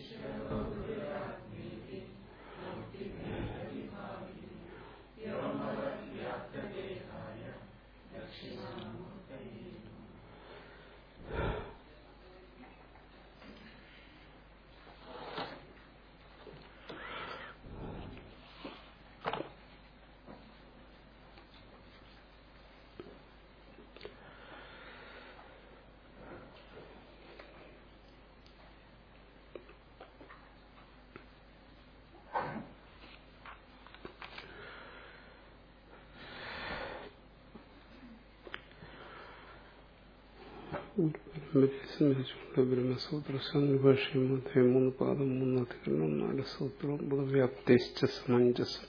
ബ്രഹ്മസൂത്ര സംഭാഷ്യം അധ്യായം മൂന്ന് പാദം മൂന്ന് അധികരണം നാല് സൂത്രം വ്യാപ്തിശ്ച സമഞ്ജസം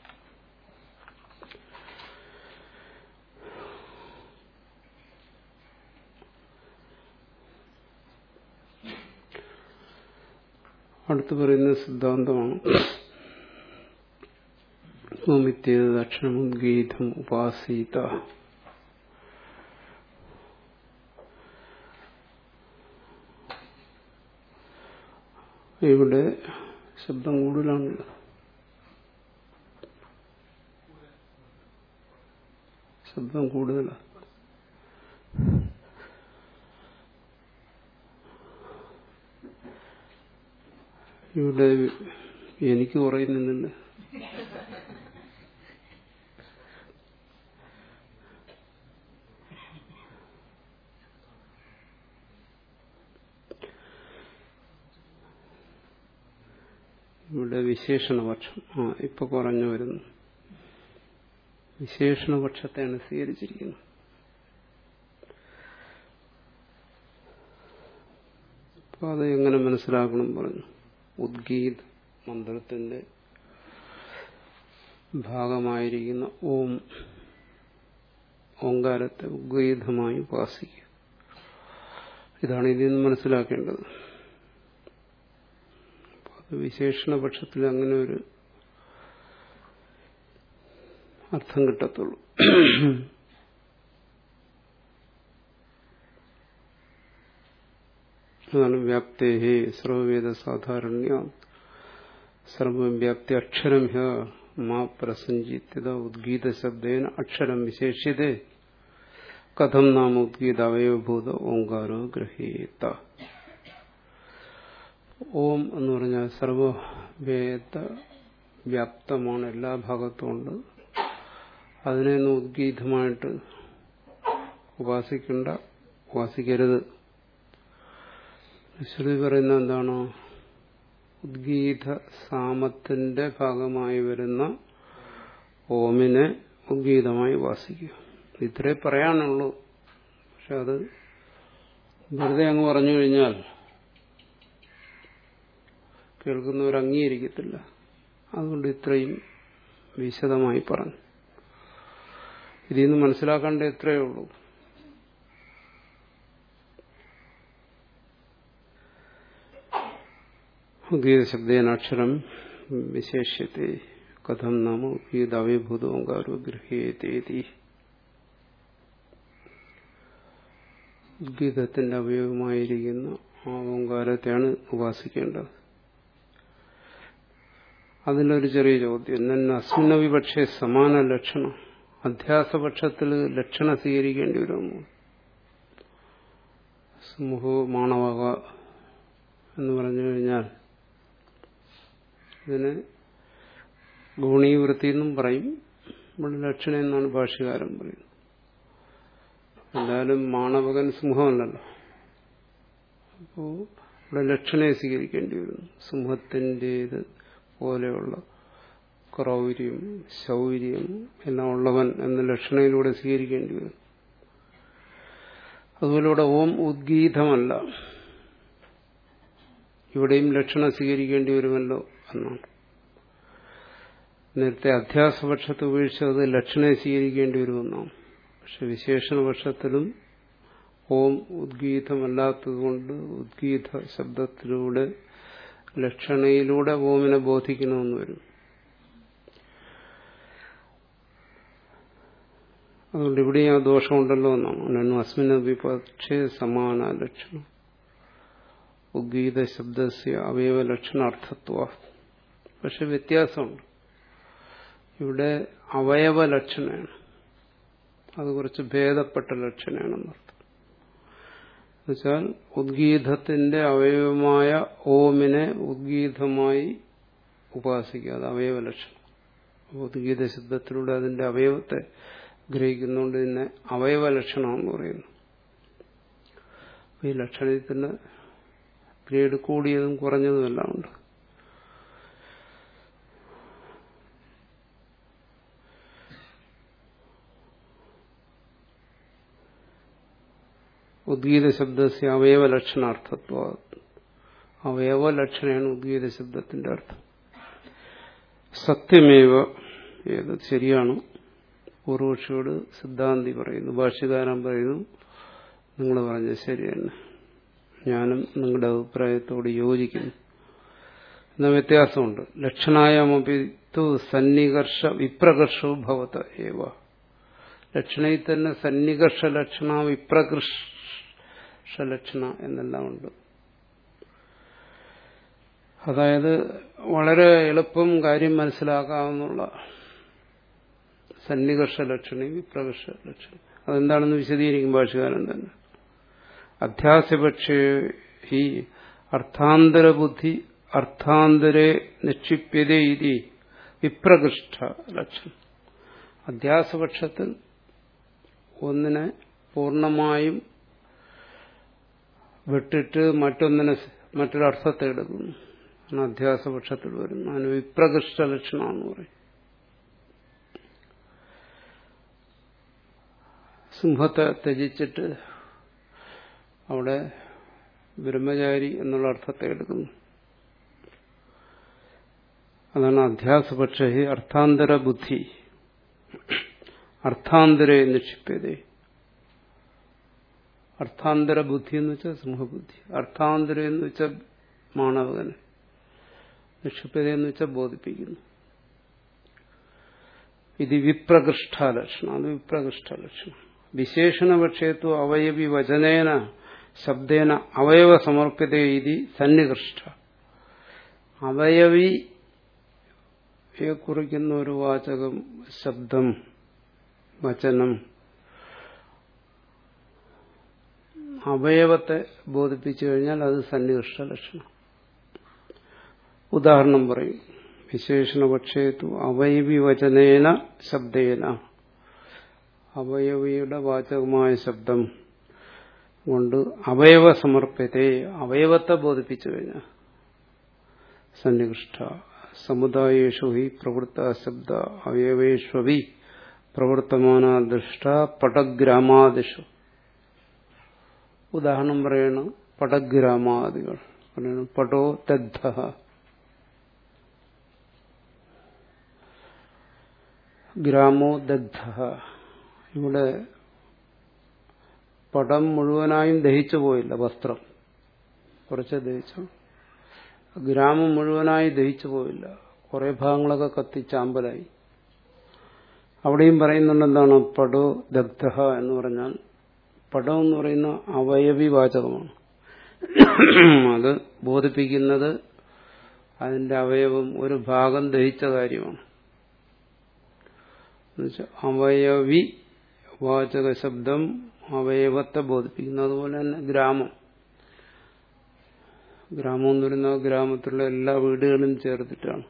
അടുത്ത് പറയുന്ന സിദ്ധാന്തമാണ് ഓമിത്യേത് ദക്ഷിണമുദ്ഗീതം ഉപാസീത ഇവിടെ ശബ്ദം കൂടുതലാണല്ലോ ശബ്ദം കൂടുതലാണ് ഇവിടെ എനിക്ക് കുറയുന്നില്ല ഇവിടെ വിശേഷണപക്ഷം ആ ഇപ്പൊ കുറഞ്ഞു വരുന്നു വിശേഷണപക്ഷത്തെയാണ് സ്വീകരിച്ചിരിക്കുന്നത് അപ്പൊ അത് എങ്ങനെ മനസ്സിലാക്കണം പറഞ്ഞു ഉദ്ഗീത് മന്ത്രത്തിന്റെ ഭാഗമായിരിക്കുന്ന ഓം ഓങ്കാരത്തെ ഉദ്ഗീതമായി ഉപാസിക്കുക ഇതാണ് ഇതിൽ നിന്ന് മനസ്സിലാക്കേണ്ടത് വിശേഷണപക്ഷത്തിൽ അങ്ങനെ ഒരു അർത്ഥം കിട്ടത്തുള്ളൂ അതാണ് വ്യാപ്തേഹേ സർവവേദ സാധാരണ്യ സർവം വ്യാപ്തി അക്ഷരം ഹ മാ പ്രസഞ്ചിത്യത ഉദ്ഗീത ശബ്ദേന അക്ഷരം വിശേഷ്യതേ കഥം നാം ഉദ്ഗീത അവയവഭൂത ഓങ്കാരോ ഗ്രഹീത ഓം എന്ന് പറഞ്ഞാൽ സർവവേദ വ്യാപ്തമാണ് എല്ലാ ഭാഗത്തും ഉണ്ട് അതിനെ ഉദ്ഗീതമായിട്ട് ഉപാസിക്കണ്ട ഉപാസിക്കരുത് ശ്രുതി പറയുന്ന എന്താണ് ഉദ്ഗീത സാമത്തിന്റെ ഭാഗമായി വരുന്ന ഓമിനെ ഉദ്ഗീതമായി ഉപാസിക്കുക ഇത്രേ പറയാനുള്ളൂ പക്ഷെ അത് വെറുതെ അങ്ങ് പറഞ്ഞു കഴിഞ്ഞാൽ കേൾക്കുന്നവർ അംഗീകരിക്കത്തില്ല അതുകൊണ്ട് ഇത്രയും വിശദമായി പറഞ്ഞു ഇതിൽ നിന്ന് മനസ്സിലാക്കേണ്ട എത്രയേ ഉള്ളൂ ഗീതശബ്ദേനാക്ഷരം വിശേഷ്യത്തെ കഥം നാമ ഗീതാവിഭൂതോങ്കാരോ ഗൃഹ്യേതേതി ഗീതത്തിന്റെ അവയവമായിരിക്കുന്ന ആ ഓങ്കാരത്തെയാണ് ഉപാസിക്കേണ്ടത് അതിലൊരു ചെറിയ ചോദ്യം തന്നെ അസ്മിന വിപക്ഷെ സമാന ലക്ഷണം അധ്യാസപക്ഷത്തിൽ ലക്ഷണം സ്വീകരിക്കേണ്ടി വരുമോ സമൂഹ മാണവക എന്ന് പറഞ്ഞു കഴിഞ്ഞാൽ ഇതിന് ഗുണീവൃത്തി എന്നും പറയും ഇവിടെ ലക്ഷണം എന്നാണ് ഭാഷ്യകാരൻ പറയുന്നത് എന്തായാലും മാണവകൻ സിംഹമല്ലല്ലോ അപ്പോ ഇവിടെ ലക്ഷണയെ സ്വീകരിക്കേണ്ടി വരുന്നു സിംഹത്തിൻ്റെത് പോലെയുള്ള ക്രൗര്യം ശൗര്യം എല്ലാം ഉള്ളവൻ എന്ന ലക്ഷണയിലൂടെ സ്വീകരിക്കേണ്ടി വരും അതുപോലെ ഇവിടെ ഓം ഉദ്ഗീതമല്ല ഇവിടെയും ലക്ഷണം സ്വീകരിക്കേണ്ടി വരുമല്ലോ എന്നാണ് നേരത്തെ അധ്യാസപക്ഷത്തെ ഉപേക്ഷിച്ചത് ലക്ഷണയെ സ്വീകരിക്കേണ്ടി വരുമെന്നാണ് പക്ഷെ വിശേഷണപക്ഷത്തിലും ഓം ഉദ്ഗീതമല്ലാത്തതുകൊണ്ട് ഉദ്ഗീത ശബ്ദത്തിലൂടെ ലക്ഷണയിലൂടെ ഓമിനെ ബോധിക്കണമെന്ന് വരും അതുകൊണ്ട് ഇവിടെയും ആ ദോഷമുണ്ടല്ലോ എന്നാണ് അസ്മിന വിപക്ഷേ സമാന ലക്ഷണം ഉദ്ഗീത ശബ്ദസ്യ അവയവ ലക്ഷണാർത്ഥത്വ പക്ഷെ വ്യത്യാസമുണ്ട് ഇവിടെ അവയവ ലക്ഷണമാണ് അത് കുറച്ച് ഭേദപ്പെട്ട ലക്ഷണമാണെന്നർത്ഥം എന്നുവെച്ചാൽ ഉദ്ഗീതത്തിന്റെ അവയവമായ ഓമിനെ ഉദ്ഗീതമായി ഉപാസിക്കുക അത് അവയവ ലക്ഷണം ഉദ്ഗീത ശബ്ദത്തിലൂടെ അതിന്റെ അവയവത്തെ ഗ്രഹിക്കുന്നുകൊണ്ട് ഇതിനെ അവയവ ലക്ഷണമെന്ന് പറയുന്നു ഈ ലക്ഷണത്തിന് ഗ്രേഡ് കൂടിയതും കുറഞ്ഞതും എല്ലാം ഉണ്ട് ഉദ്ഗീത ശബ്ദസ്യ അവയവ ലക്ഷണാർത്ഥത്വ അവയവ ലക്ഷണയാണ് ഉദ്ഗീത ശബ്ദത്തിന്റെ അർത്ഥം സത്യമേവ ഏത് ശരിയാണ് പൂർവക്ഷിയോട് സിദ്ധാന്തി പറയുന്നു ഭാഷ്യകാരൻ പറയുന്നു നിങ്ങൾ പറഞ്ഞത് ശരിയാണ് ഞാനും നിങ്ങളുടെ അഭിപ്രായത്തോട് യോജിക്കുന്നു എന്ന വ്യത്യാസമുണ്ട് ലക്ഷണായമപിത്തു സന്നികർഷ വിപ്രകർഷവും ഭവത ഏവ ലക്ഷണയിൽ തന്നെ സന്നികർഷ ലക്ഷണ വിപ്രകർഷ ലക്ഷണ എന്നെല്ലാം ഉണ്ട് അതായത് വളരെ എളുപ്പം കാര്യം മനസ്സിലാക്കാവുന്നുള്ള സന്നികർഷ ലക്ഷണം വിപ്രകർഷ ലക്ഷണം അതെന്താണെന്ന് വിശദീകരിക്കും ഭാഷകാരൻ തന്നെ അധ്യാസപക്ഷേ ഈ അർത്ഥാന്തരബുദ്ധി അർത്ഥാന്തരെ നിക്ഷിപ്യത ഇതി വിപ്രകൃഷ്ട ലക്ഷണം അധ്യാസപക്ഷത്തിൽ ഒന്നിനെ പൂർണ്ണമായും വിട്ടിട്ട് മറ്റൊന്നിനെ മറ്റൊരർത്ഥത്തെ എടുക്കുന്നു അധ്യാസപക്ഷത്തിൽ വരുന്നു അതിന് വിപ്രകൃഷ്ട ലക്ഷണമെന്ന് പറയും സിംഹത്തെ ത്യജിച്ചിട്ട് അവിടെ ബ്രഹ്മചാരി എന്നുള്ള അർത്ഥത്തെ എടുക്കുന്നു അതാണ് അധ്യാസപക്ഷ അർത്ഥാന്തര ബുദ്ധി അർത്ഥാന്തരെ നിക്ഷിപ്യത അർത്ഥാന്തര ബുദ്ധി എന്ന് വെച്ചാൽ സിംഹബുദ്ധി അർത്ഥാന്തര എന്ന് വെച്ചാൽ മാണവകന് നിക്ഷിപ്യത എന്ന് വെച്ചാൽ ബോധിപ്പിക്കുന്നു ഇത് വിപ്രകൃഷ്ട ലക്ഷണം അത് വിപ്രകൃഷ്ട ലക്ഷണം വിശേഷണപക്ഷേത്വ അവയവി വചനേന ശബ്ദേന അവയവ സമർപ്പിത ഇതി സന്നികൃഷ്ട അവയവിയെ കുറിക്കുന്ന ഒരു വാചകം ശബ്ദം വചനം അവയവത്തെ ബോധിപ്പിച്ചു കഴിഞ്ഞാൽ അത് സന്നികൃഷ്ട ലക്ഷണം ഉദാഹരണം പറയും വിശേഷണപക്ഷേത്തു അവയവി വചനേന ശബ്ദേന അവയവിയുടെ വാചകമായ ശബ്ദം കൊണ്ട് അവയവ സമർപ്പത്തെ അവയവത്തെ ബോധിപ്പിച്ചു കഴിഞ്ഞാൽ സന്നികൃഷ്ട സമുദായേഷു ഹി പ്രവൃത്ത ശബ്ദ അവയവേഷ്വി പ്രവർത്തമാന ദൃഷ്ട പടഗ്രാമാദിഷു ഉദാഹരണം പറയണം പടഗ്രാമാദികൾ പറയണം പടോ ദഗ്ധ ഗ്രാമോ ദഗ്ധ ഇവിടെ പടം മുഴുവനായും ദഹിച്ചു പോയില്ല വസ്ത്രം കുറച്ച് ദഹിച്ചു ഗ്രാമം മുഴുവനായി ദഹിച്ചു പോയില്ല കുറെ ഭാഗങ്ങളൊക്കെ കത്തി ചാമ്പലായി അവിടെയും പറയുന്നുണ്ട് എന്താണ് പടോ ദഗ്ധ എന്ന് പറഞ്ഞാൽ പടം എന്ന് പറയുന്ന അവയവി വാചകമാണ് അത് ബോധിപ്പിക്കുന്നത് അതിന്റെ അവയവം ഒരു ഭാഗം ദഹിച്ച കാര്യമാണ് അവയവി വാചക ശബ്ദം അവയവത്തെ ബോധിപ്പിക്കുന്നു അതുപോലെ തന്നെ ഗ്രാമം ഗ്രാമം എന്ന് പറയുന്നത് ഗ്രാമത്തിലുള്ള എല്ലാ വീടുകളും ചേർത്തിട്ടാണ്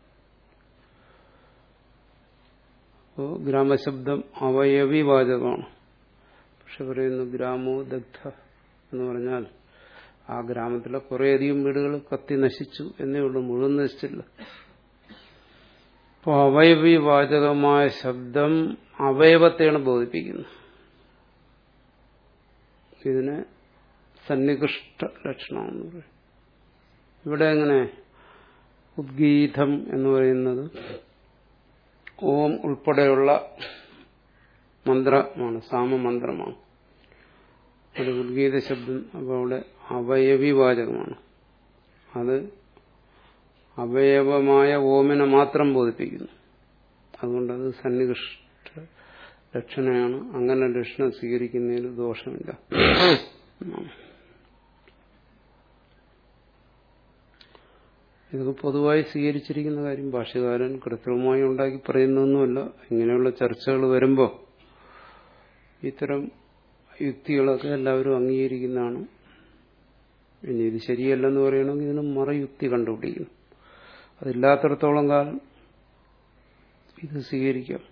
അപ്പോൾ ഗ്രാമശബ്ദം അവയവി വാചകമാണ് പക്ഷെ പറയുന്നു ഗ്രാമോ ദഗ്ധ എന്ന് പറഞ്ഞാൽ ആ ഗ്രാമത്തിലെ കുറേയധികം വീടുകൾ കത്തി നശിച്ചു എന്നേ ഉള്ളൂ മുഴുവൻ നശിച്ചില്ല അപ്പോൾ അവയവി വാചകമായ ശബ്ദം അവയവത്തെയാണ് ബോധിപ്പിക്കുന്നത് ഇതിന് സന്നികൃഷ്ട ലക്ഷണമെന്ന് പറയും ഇവിടെ എങ്ങനെ ഉദ്ഗീതം എന്ന് പറയുന്നത് ഓം ഉൾപ്പെടെയുള്ള മന്ത്രമാണ് സാമമന്ത്രമാണ് ഒരു ഉദ്ഗീത ശബ്ദം അപ്പോൾ അവിടെ അവയവി വാചകമാണ് അത് അവയവമായ ഓമിനെ മാത്രം ബോധിപ്പിക്കുന്നു അതുകൊണ്ടത് സന്നികൃഷ്ട ലക്ഷണയാണ് അങ്ങനെ ലക്ഷണം സ്വീകരിക്കുന്നതിൽ ദോഷമില്ല ഇതൊക്കെ പൊതുവായി സ്വീകരിച്ചിരിക്കുന്ന കാര്യം ഭാഷകാരൻ കൃത്രിമമായി ഉണ്ടാക്കി പറയുന്നൊന്നുമല്ല ഇങ്ങനെയുള്ള ചർച്ചകൾ വരുമ്പോൾ ഇത്തരം യുക്തികളൊക്കെ എല്ലാവരും അംഗീകരിക്കുന്നതാണ് ഇനി ഇത് ശരിയല്ലെന്ന് പറയണമെങ്കിൽ ഇതിന് മറയുക്തി കണ്ടുപിടിക്കണം അതില്ലാത്തടത്തോളം കാലം ഇത് സ്വീകരിക്കാം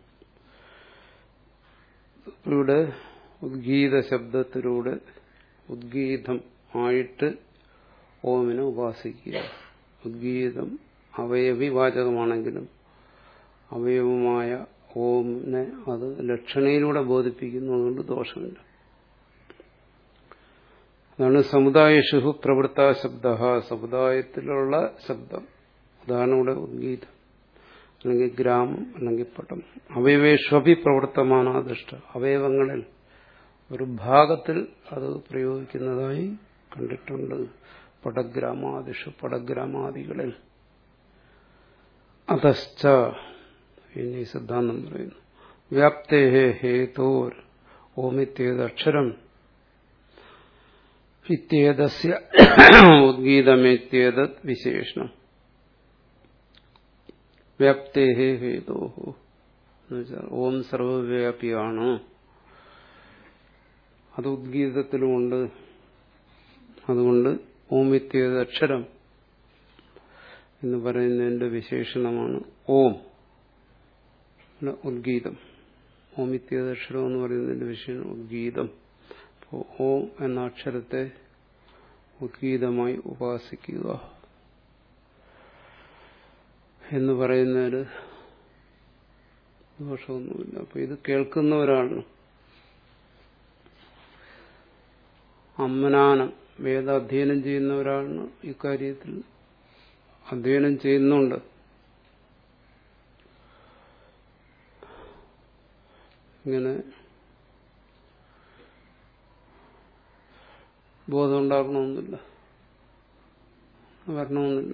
ഇവിടെ ഉദ്ഗീത ശബ്ദത്തിലൂടെ ഉദ്ഗീതം ആയിട്ട് ഓമിനെ ഉപാസിക്കുക ഉദ്ഗീതം അവയവിവാചകമാണെങ്കിലും അവയവമായ ഓമിനെ അത് ലക്ഷണയിലൂടെ ബോധിപ്പിക്കുന്നു അതുകൊണ്ട് ദോഷമില്ല അതാണ് സമുദായഷു പ്രവൃത്ത ശബ്ദ സമുദായത്തിലുള്ള ശബ്ദം ഉദാഹരണം ഇവിടെ ഉദ്ഗീതം അല്ലെങ്കിൽ ഗ്രാമം അല്ലെങ്കിൽ പട്ടം അവയവേഷ്വപി പ്രവർത്തമാനാദിഷ്ട അവയവങ്ങളിൽ ഒരു ഭാഗത്തിൽ അത് പ്രയോഗിക്കുന്നതായി കണ്ടിട്ടുണ്ട് പടഗ്രാമാദിഷു പടഗ്രാമാദികളിൽ അതശ്ച ഇനി സിദ്ധാന്തം പറയുന്നു വ്യാപ്തേ ഹേതോർ ഓമിത്യേത് അക്ഷരം ഇത്യേതസ്യ ഉദ്ഗീതമേത്യേതത് വിശേഷണം വ്യാപ്തേ ഹേതോ എന്നുവെച്ചാൽ ഓം സർവവ്യാപിയാണ് അത് ഉദ്ഗീതത്തിലുമുണ്ട് അതുകൊണ്ട് ഓമിത്യേത് അക്ഷരം എന്ന് പറയുന്നതിന്റെ വിശേഷണമാണ് ഓം ഉദ്ഗീതം ഓമിത്യേത് അക്ഷരം എന്ന് പറയുന്നതിന്റെ വിശേഷണം ഉദ്ഗീതം അപ്പോൾ ഓം എന്ന അക്ഷരത്തെ ഉദ്ഗീതമായി ഉപാസിക്കുക എന്ന് പറയുന്നതിൽ ദോഷമൊന്നുമില്ല അപ്പൊ ഇത് കേൾക്കുന്നവരാണ് അമ്മനാനം വേദാധ്യയനം ചെയ്യുന്നവരാണ് ഇക്കാര്യത്തിൽ അധ്യയനം ചെയ്യുന്നുണ്ട് ഇങ്ങനെ ബോധം ഉണ്ടാക്കണമെന്നില്ല വരണമെന്നില്ല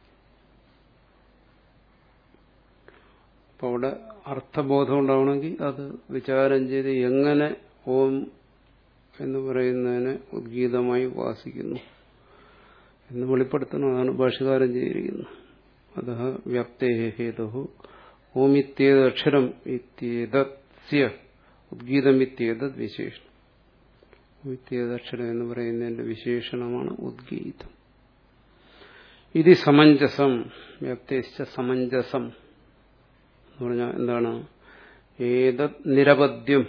അപ്പൊ അവിടെ അർത്ഥബോധം ഉണ്ടാവണമെങ്കിൽ അത് വിചാരം ചെയ്ത് എങ്ങനെ ഓം എന്ന് പറയുന്നതിനെ ഉദ്ഗീതമായി ഉപാസിക്കുന്നു എന്ന് വെളിപ്പെടുത്തണം അതാണ് ഭാഷകാരം ചെയ്തിരിക്കുന്നത് അത വ്യാപ്തേഹേതു ഓമിത്യേത് അക്ഷരം ഇത്യേതസ്യ ഉദ്ഗീതം ഇത്യേതത് വിശേഷണം വിത്യേതക്ഷരം എന്ന് പറയുന്നതിന്റെ വിശേഷണമാണ് ഉദ്ഗീതം ഇത് സമഞ്ജസം വ്യാപ്തിച്ച സമഞ്ജസം എന്ന് പറഞ്ഞാൽ എന്താണ് ഏതത് നിരവധ്യം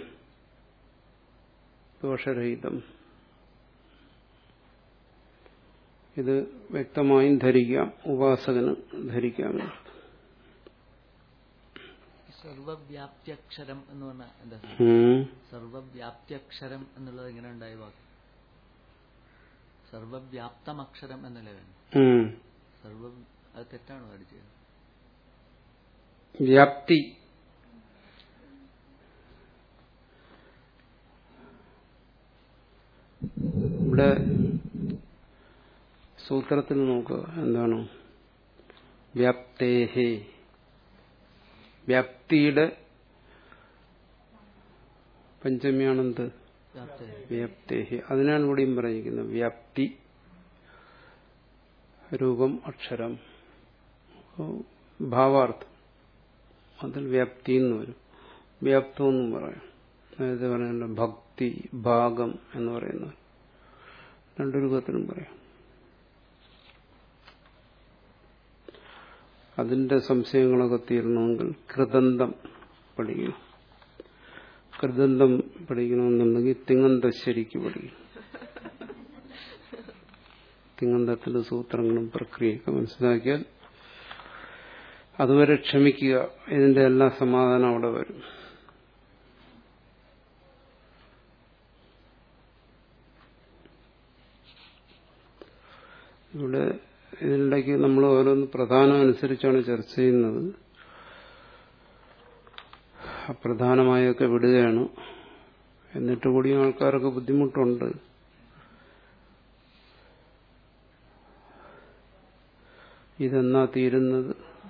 ദോഷരഹിതം ഇത് വ്യക്തമായും ധരിക്കാം ഉപാസകന് ധരിക്കാം സർവവ്യാപ്തിയക്ഷരം എന്ന് പറഞ്ഞാൽ എന്താ സർവവ്യാപ്തിയക്ഷരം എന്നുള്ളത് എങ്ങനെ ഉണ്ടായ വാക്ക് സർവവ്യാപ്തമക്ഷരം എന്നല്ലേ വേണം സർവ അത് തെറ്റാണോ അടിച്ചത് വ്യാപ്തി ഇവിടെ സൂത്രത്തിൽ നോക്കുക എന്താണ് വ്യാപ്തേഹേ വ്യാപ്തിയുടെ പഞ്ചമിയാണെന്ത് വ്യാപ്തേഹി അതിനാണ് ഇവിടെയും പറഞ്ഞിരിക്കുന്നത് വ്യാപ്തി രൂപം അക്ഷരം ഭാവാർത്ഥം അതിൽ വ്യാപ്തി എന്ന് വരും വ്യാപ്തം എന്നും പറയാം നേരത്തെ പറയുന്നത് ഭക്തി ഭാഗം എന്ന് പറയുന്നത് രണ്ടു രൂപത്തിലും പറയാം അതിന്റെ സംശയങ്ങളൊക്കെ തീരണമെങ്കിൽ കൃതന്തം പഠിക്കണം കൃതന്തം പഠിക്കണമെന്നുണ്ടെങ്കിൽ തിങ്ങന്ത ശരിക്ക് പഠിക്കണം തിങ്ങന്തത്തിലെ സൂത്രങ്ങളും പ്രക്രിയയൊക്കെ മനസ്സിലാക്കിയാൽ അതുവരെ ക്ഷമിക്കുക ഇതിന്റെ എല്ലാ സമാധാനം അവിടെ വരും ഇവിടെ ഇതിനിടയ്ക്ക് നമ്മൾ ഓരോന്ന് പ്രധാനം അനുസരിച്ചാണ് ചർച്ച ചെയ്യുന്നത് അപ്രധാനമായൊക്കെ വിടുകയാണ് എന്നിട്ട് കൂടി ആൾക്കാർക്ക് ബുദ്ധിമുട്ടുണ്ട് ഇതെന്നാ തീരുന്നത്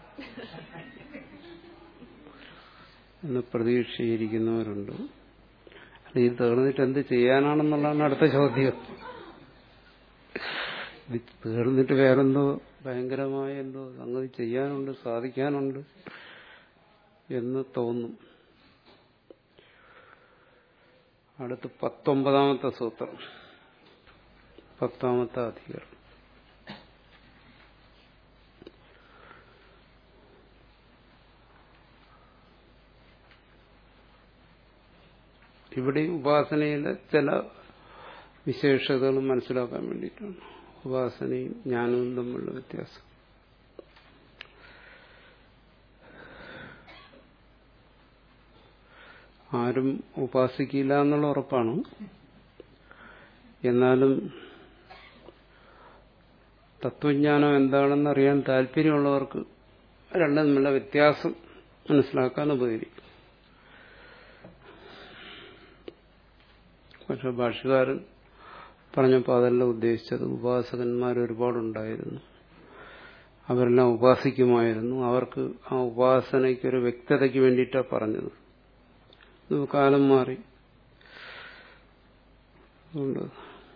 എന്ന് പ്രതീക്ഷയിരിക്കുന്നവരുണ്ട് അത് ഇത് തീർന്നിട്ട് എന്ത് ചെയ്യാനാണെന്നുള്ളതാണ് അടുത്ത ചോദ്യം ഇത് തീർന്നിട്ട് വേറെന്തോ ഭയങ്കരമായ എന്തോ സംഗതി ചെയ്യാനുണ്ട് സാധിക്കാനുണ്ട് എന്ന് തോന്നും അടുത്ത് പത്തൊമ്പതാമത്തെ സൂത്രം പത്താമത്തെ അധികരണം ഇവിടെ ഉപാസനയിലെ ചില വിശേഷതകൾ മനസ്സിലാക്കാൻ വേണ്ടിയിട്ടാണ് ഉപാസനയും ജ്ഞാനവും തമ്മിലുള്ള വ്യത്യാസം ആരും ഉപാസിക്കില്ല എന്നുള്ള ഉറപ്പാണ് എന്നാലും തത്വജ്ഞാനം എന്താണെന്ന് അറിയാൻ താല്പര്യമുള്ളവർക്ക് രണ്ടും തമ്മിലുള്ള വ്യത്യാസം മനസ്സിലാക്കാൻ ഉപകരിക്കും പക്ഷെ ഭാഷകാരൻ പറഞ്ഞപ്പോൾ അതല്ല ഉദ്ദേശിച്ചത് ഉപാസകന്മാർ ഒരുപാടുണ്ടായിരുന്നു അവരെല്ലാം ഉപാസിക്കുമായിരുന്നു അവർക്ക് ആ ഉപാസനയ്ക്ക് ഒരു വ്യക്തതയ്ക്ക് വേണ്ടിയിട്ടാണ് പറഞ്ഞത് ഇത് കാലം മാറി അതുകൊണ്ട്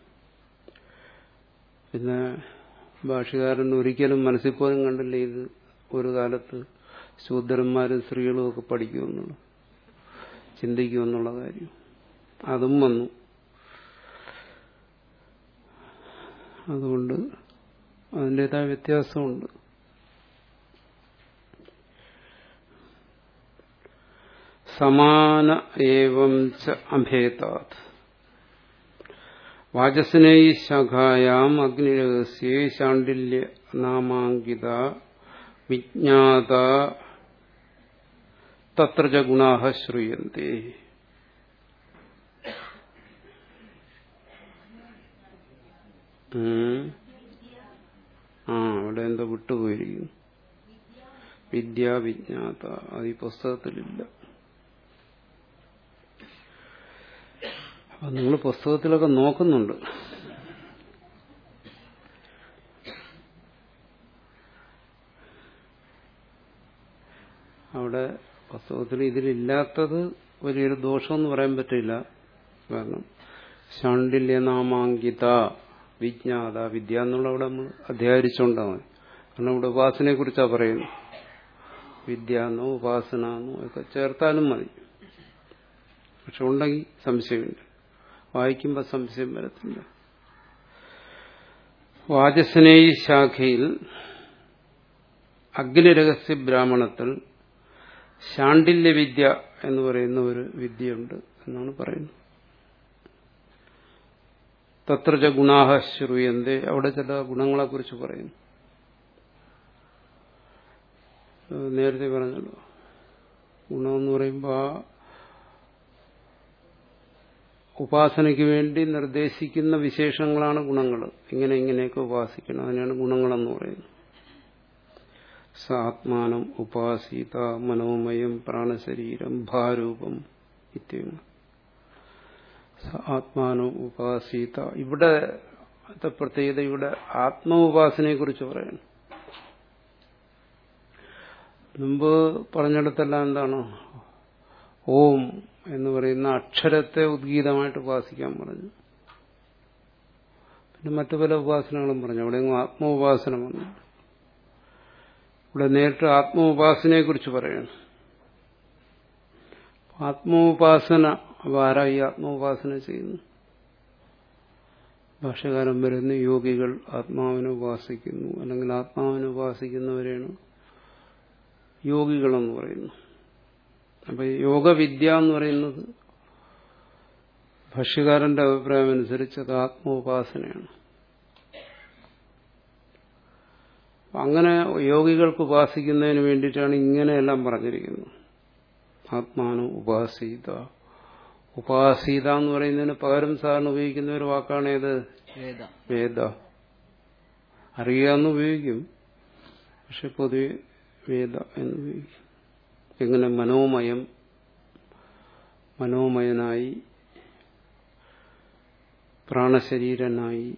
പിന്നെ ഭാഷകാരൻ ഒരിക്കലും മനസ്സിൽ പോലും കണ്ടില്ല ഇത് ഒരു കാലത്ത് ശൂദ്രന്മാരും സ്ത്രീകളും ഒക്കെ പഠിക്കുമെന്നുള്ള ചിന്തിക്കുമെന്നുള്ള കാര്യം അതും വന്നു അതുകൊണ്ട് അതിൻ്റെതായ വ്യത്യാസമുണ്ട് സമാന ഏവം ച അഭേതാത് വാചസ്നൈ ശാഖായാം അഗ്നിരഹസ്യേ ശാണ്ഡില്യ നാമാങ്കിത വിജ്ഞാത തത്ര ച ഗുണാഹ ശ്രൂയന്തി ആ അവിടെ എന്തോ വിട്ടുപോയിരിക്കുന്നു വിദ്യ വിജ്ഞാത അത് ഈ പുസ്തകത്തിലില്ല അപ്പൊ നിങ്ങൾ പുസ്തകത്തിലൊക്കെ നോക്കുന്നുണ്ട് അവിടെ പുസ്തകത്തിൽ ഇതിലില്ലാത്തത് വലിയൊരു ദോഷമെന്ന് പറയാൻ പറ്റില്ല കാരണം ശാണ്ഡില്യ നാമാങ്കിത വിജ്ഞാത വിദ്യ എന്നുള്ള അവിടെ നമ്മൾ അധ്യായിരിച്ചുകൊണ്ടാണ് മതി കാരണം ഇവിടെ ഉപാസനയെ കുറിച്ചാണ് പറയുന്നത് വിദ്യ എന്നോ ഉപാസന എന്നോ ഒക്കെ ചേർത്താലും മതി പക്ഷെ ഉണ്ടെങ്കിൽ സംശയമുണ്ട് വായിക്കുമ്പോൾ സംശയം വരത്തില്ല വാചസ്നേയി ശാഖയിൽ അഗ്നിരഹസ്യ ബ്രാഹ്മണത്തിൽ ശാണ്ഡില്യ വിദ്യ എന്ന് പറയുന്ന ഒരു വിദ്യയുണ്ട് എന്നാണ് പറയുന്നത് തത്രജ ഗുണാഹ ശ്രൂയന്തെ അവിടെ ചില ഗുണങ്ങളെക്കുറിച്ച് പറയുന്നു നേരത്തെ പറഞ്ഞല്ലോ ഗുണമെന്ന് പറയുമ്പോൾ ആ ഉപാസനയ്ക്ക് വേണ്ടി നിർദ്ദേശിക്കുന്ന വിശേഷങ്ങളാണ് ഗുണങ്ങൾ ഇങ്ങനെ ഇങ്ങനെയൊക്കെ ഉപാസിക്കണം അതിനാണ് ഗുണങ്ങളെന്ന് പറയുന്നത് സാത്മാനം ഉപാസീത മനോമയം പ്രാണശരീരം ഭാരൂപം ഇത്യങ്ങൾ ആത്മാനോ ഉപാസീത ഇവിടെ പ്രത്യേകത ഇവിടെ ആത്മോപാസനയെ കുറിച്ച് പറയുന്നു മുമ്പ് പറഞ്ഞിടത്തെല്ലാം എന്താണ് ഓം എന്ന് പറയുന്ന അക്ഷരത്തെ ഉദ്ഗീതമായിട്ട് ഉപാസിക്കാൻ പറഞ്ഞു പിന്നെ മറ്റു പല ഉപാസനകളും പറഞ്ഞു അവിടെ ആത്മോപാസന വന്നു ഇവിടെ നേരിട്ട് ആത്മോപാസനയെ കുറിച്ച് പറയണം ആത്മോപാസന ആരാ ഈ ആത്മോപാസന ചെയ്യുന്നു ഭാഷകാരൻ വരുന്ന യോഗികൾ ആത്മാവിനെ ഉപാസിക്കുന്നു അല്ലെങ്കിൽ ആത്മാവിനെ ഉപാസിക്കുന്നവരെയാണ് യോഗികളെന്ന് പറയുന്നു അപ്പൊ യോഗവിദ്യ എന്ന് പറയുന്നത് ഭക്ഷ്യകാരന്റെ അഭിപ്രായം അനുസരിച്ച് അത് ആത്മോപാസനയാണ് അങ്ങനെ യോഗികൾക്ക് ഉപാസിക്കുന്നതിന് വേണ്ടിയിട്ടാണ് ഇങ്ങനെയെല്ലാം പറഞ്ഞിരിക്കുന്നത് ആത്മാനു ഉപാസീത ഉപാസീത എന്ന് പറയുന്നതിന് പകരം സാറിന് ഉപയോഗിക്കുന്ന ഒരു വാക്കാണ് ഏത് വേദ വേദ അറിയുക എന്ന് ഉപയോഗിക്കും പക്ഷെ പൊതുവെ വേദ എന്ന് ഉപയോഗിക്കും എങ്ങനെ മനോമയം മനോമയനായി പ്രാണശരീരനായി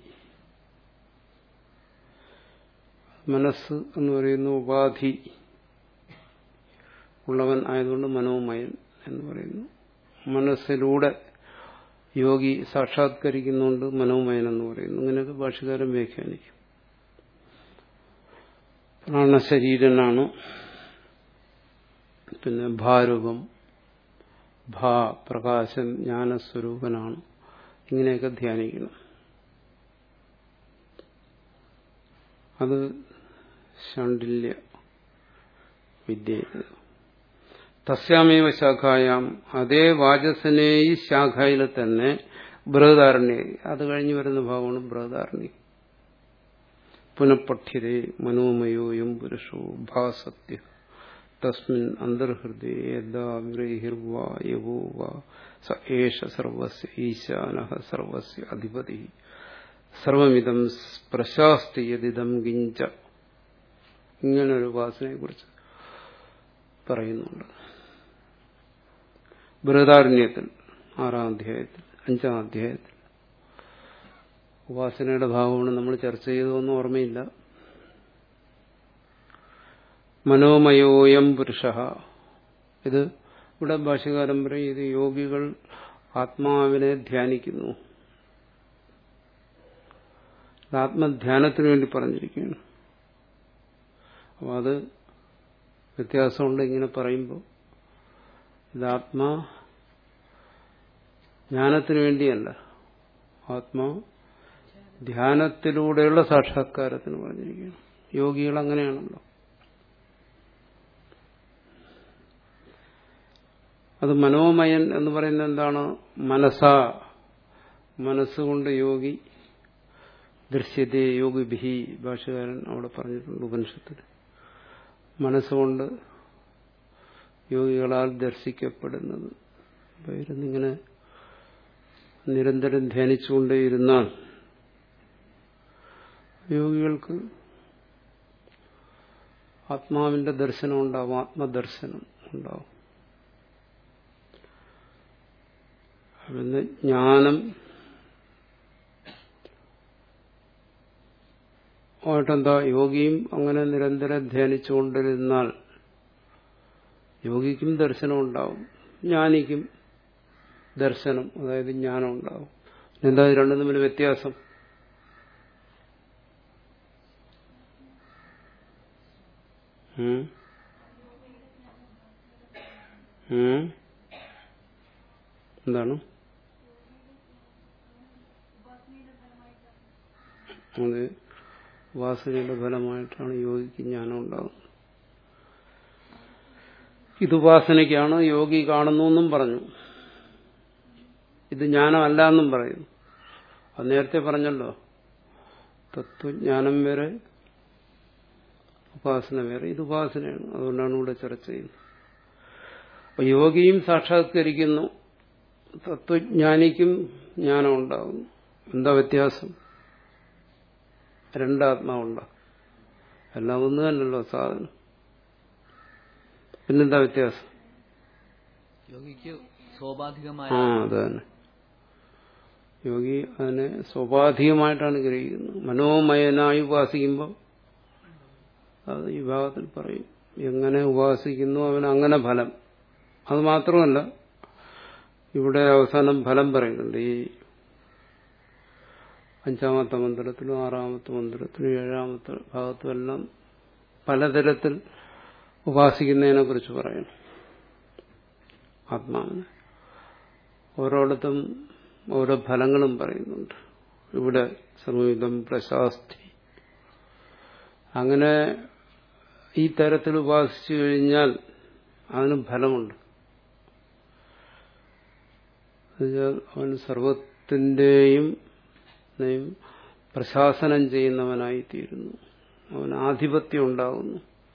മനസ്സ് എന്ന് പറയുന്ന ഉപാധി ഉള്ളവൻ ആയതുകൊണ്ട് മനോമയൻ എന്ന് പറയുന്നു മനസ്സിലൂടെ യോഗി സാക്ഷാത്കരിക്കുന്നുണ്ട് മനോമയൻ എന്ന് പറയുന്നു ഇങ്ങനെയൊക്കെ ഭാഷകാരൻ വ്യാഖ്യാനിക്കും പ്രാണശരീരനാണ് പിന്നെ ഭാരൂപം ഭാ പ്രകാശൻ ജ്ഞാനസ്വരൂപനാണ് ഇങ്ങനെയൊക്കെ ധ്യാനിക്കണം അത് ശാണ്ഡില്യ വിദ്യയിൽ തസ്യാമേവ ശാഖായാം അതേ വാചസനെ ഈ ശാഖയിൽ തന്നെ ബൃഹദാരണ്യ അത് കഴിഞ്ഞ് വരുന്ന ഭാഗമാണ് ബൃഹദാരണ്യ പുനഃപഠ്യതേ മനോമയോയം പുരുഷോ ഭാസത്യ തസ്മിൻ അന്തർഹൃദയേർവാ യവോ വാ സ ഏഷ സർവസ്യ ഈശാന സർവസ്യ അധിപതി സർവമിതം പ്രശാസ്തി യതിദം കിഞ്ച ഇങ്ങനൊരു ഉപാസനയെ കുറിച്ച് പറയുന്നുണ്ട് ബൃഹദാരണ്യത്തിൽ ആറാം അധ്യായത്തിൽ അഞ്ചാം അധ്യായത്തിൽ ഉപാസനയുടെ ഭാഗമാണ് നമ്മൾ ചർച്ച ചെയ്തതൊന്നും ഓർമ്മയില്ല മനോമയോയം പുരുഷ ഇത് ഇവിടെ ഭാഷകാരം പറയും ഇത് യോഗികൾ ആത്മാവിനെ ധ്യാനിക്കുന്നു ആത്മധ്യാനത്തിന് വേണ്ടി പറഞ്ഞിരിക്കുകയാണ് അപ്പോൾ അത് വ്യത്യാസമുണ്ട് ഇങ്ങനെ പറയുമ്പോൾ ഇത് ആത്മാ ജ്ഞാനത്തിന് വേണ്ടിയല്ല ആത്മാ ധ്യാനത്തിലൂടെയുള്ള സാക്ഷാത്കാരത്തിന് പറഞ്ഞിരിക്കുകയാണ് യോഗികൾ അങ്ങനെയാണല്ലോ അത് മനോമയൻ എന്ന് പറയുന്നത് എന്താണ് മനസ്സ മനസ്സുകൊണ്ട് യോഗി ദൃശ്യത്തെ യോഗി ബിഹി ഭാഷകാരൻ അവിടെ പറഞ്ഞിട്ടുണ്ട് ഉപനിഷത്തിൽ മനസ്സുകൊണ്ട് യോഗികളാൽ ദർശിക്കപ്പെടുന്നത് അപ്പോൾ ഇരുന്നിങ്ങനെ നിരന്തരം ധ്യാനിച്ചുകൊണ്ടേയിരുന്നാൽ യോഗികൾക്ക് ആത്മാവിന്റെ ദർശനം ഉണ്ടാവും ആത്മദർശനം ഉണ്ടാവും പിന്നെ ജ്ഞാനം ആയിട്ടെന്താ യോഗിയും അങ്ങനെ നിരന്തരം ധ്യാനിച്ചുകൊണ്ടിരുന്നാൽ യോഗിക്കും ദർശനം ഉണ്ടാവും ജ്ഞാനിക്കും ദർശനം അതായത് ജ്ഞാനം ഉണ്ടാവും എന്താ ഇത് രണ്ടും തമ്മിൽ വ്യത്യാസം ഉം? ഉം? എന്താണ് അത് വാസനയുടെ ഫലമായിട്ടാണ് യോഗിക്ക് ജ്ഞാനം ഉണ്ടാകുന്നത് ഇത് ഉപാസനയ്ക്കാണ് യോഗി കാണുന്നു എന്നും പറഞ്ഞു ഇത് ജ്ഞാനമല്ല എന്നും പറയുന്നു അത് നേരത്തെ പറഞ്ഞല്ലോ തത്വജ്ഞാനം വരെ ഉപാസന വേറെ ഇത് ഉപാസനയാണ് അതുകൊണ്ടാണ് ഇവിടെ ചർച്ച ചെയ്യുന്നത് അപ്പൊ യോഗിയും സാക്ഷാത്കരിക്കുന്നു തത്വജ്ഞാനിക്കും ജ്ഞാനം ഉണ്ടാകുന്നു എന്താ വ്യത്യാസം രണ്ടാത്മാവുണ്ട എല്ലാം ഒന്ന് തന്നെയല്ലോ സാധനം പിന്നെന്താ വ്യത്യാസം യോഗിക്ക് സ്വാഭാവികമായ ആ അത് തന്നെ യോഗി അതിനെ സ്വാഭാവികമായിട്ടാണ് ഗ്രഹിക്കുന്നത് മനോമയനായി ഉപാസിക്കുമ്പോൾ അത് ഈ ഭാഗത്തിൽ പറയും എങ്ങനെ ഉപാസിക്കുന്നു അവൻ അങ്ങനെ ഫലം അത് മാത്രമല്ല ഇവിടെ അവസാനം ഫലം പറയുന്നുണ്ട് ഈ അഞ്ചാമത്തെ മന്ത്രത്തിലും ആറാമത്തെ മന്ത്രത്തിലും ഏഴാമത്തെ ഭാഗത്തും എല്ലാം പലതരത്തിൽ ഉപാസിക്കുന്നതിനെ കുറിച്ച് പറയണം ആത്മാവിനെ ഓരോടത്തും ഓരോ ഫലങ്ങളും പറയുന്നുണ്ട് ഇവിടെ സർവവിധം പ്രശാസ്തി അങ്ങനെ ഈ തരത്തിൽ ഉപാസിച്ചു കഴിഞ്ഞാൽ അതിന് ഫലമുണ്ട് എന്നുവെച്ചാൽ അവൻ സർവത്തിൻ്റെയും പ്രശാസനം ചെയ്യുന്നവനായി തീരുന്നു അവൻ ആധിപത്യം ഉണ്ടാകുന്നു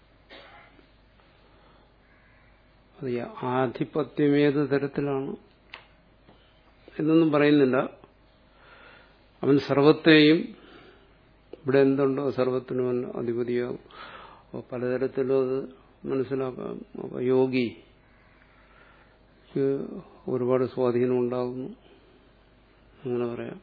അത് ഈ ആധിപത്യം ഏത് തരത്തിലാണ് എന്നൊന്നും പറയുന്നില്ല അവൻ സർവത്തെയും ഇവിടെ എന്തുണ്ടോ സർവത്തിനും അവൻ അധിപതിയാകും അപ്പോൾ പലതരത്തിലും അത് മനസ്സിലാക്കാം അപ്പോൾ യോഗി ഒരുപാട് സ്വാധീനം ഉണ്ടാകുന്നു അങ്ങനെ പറയാം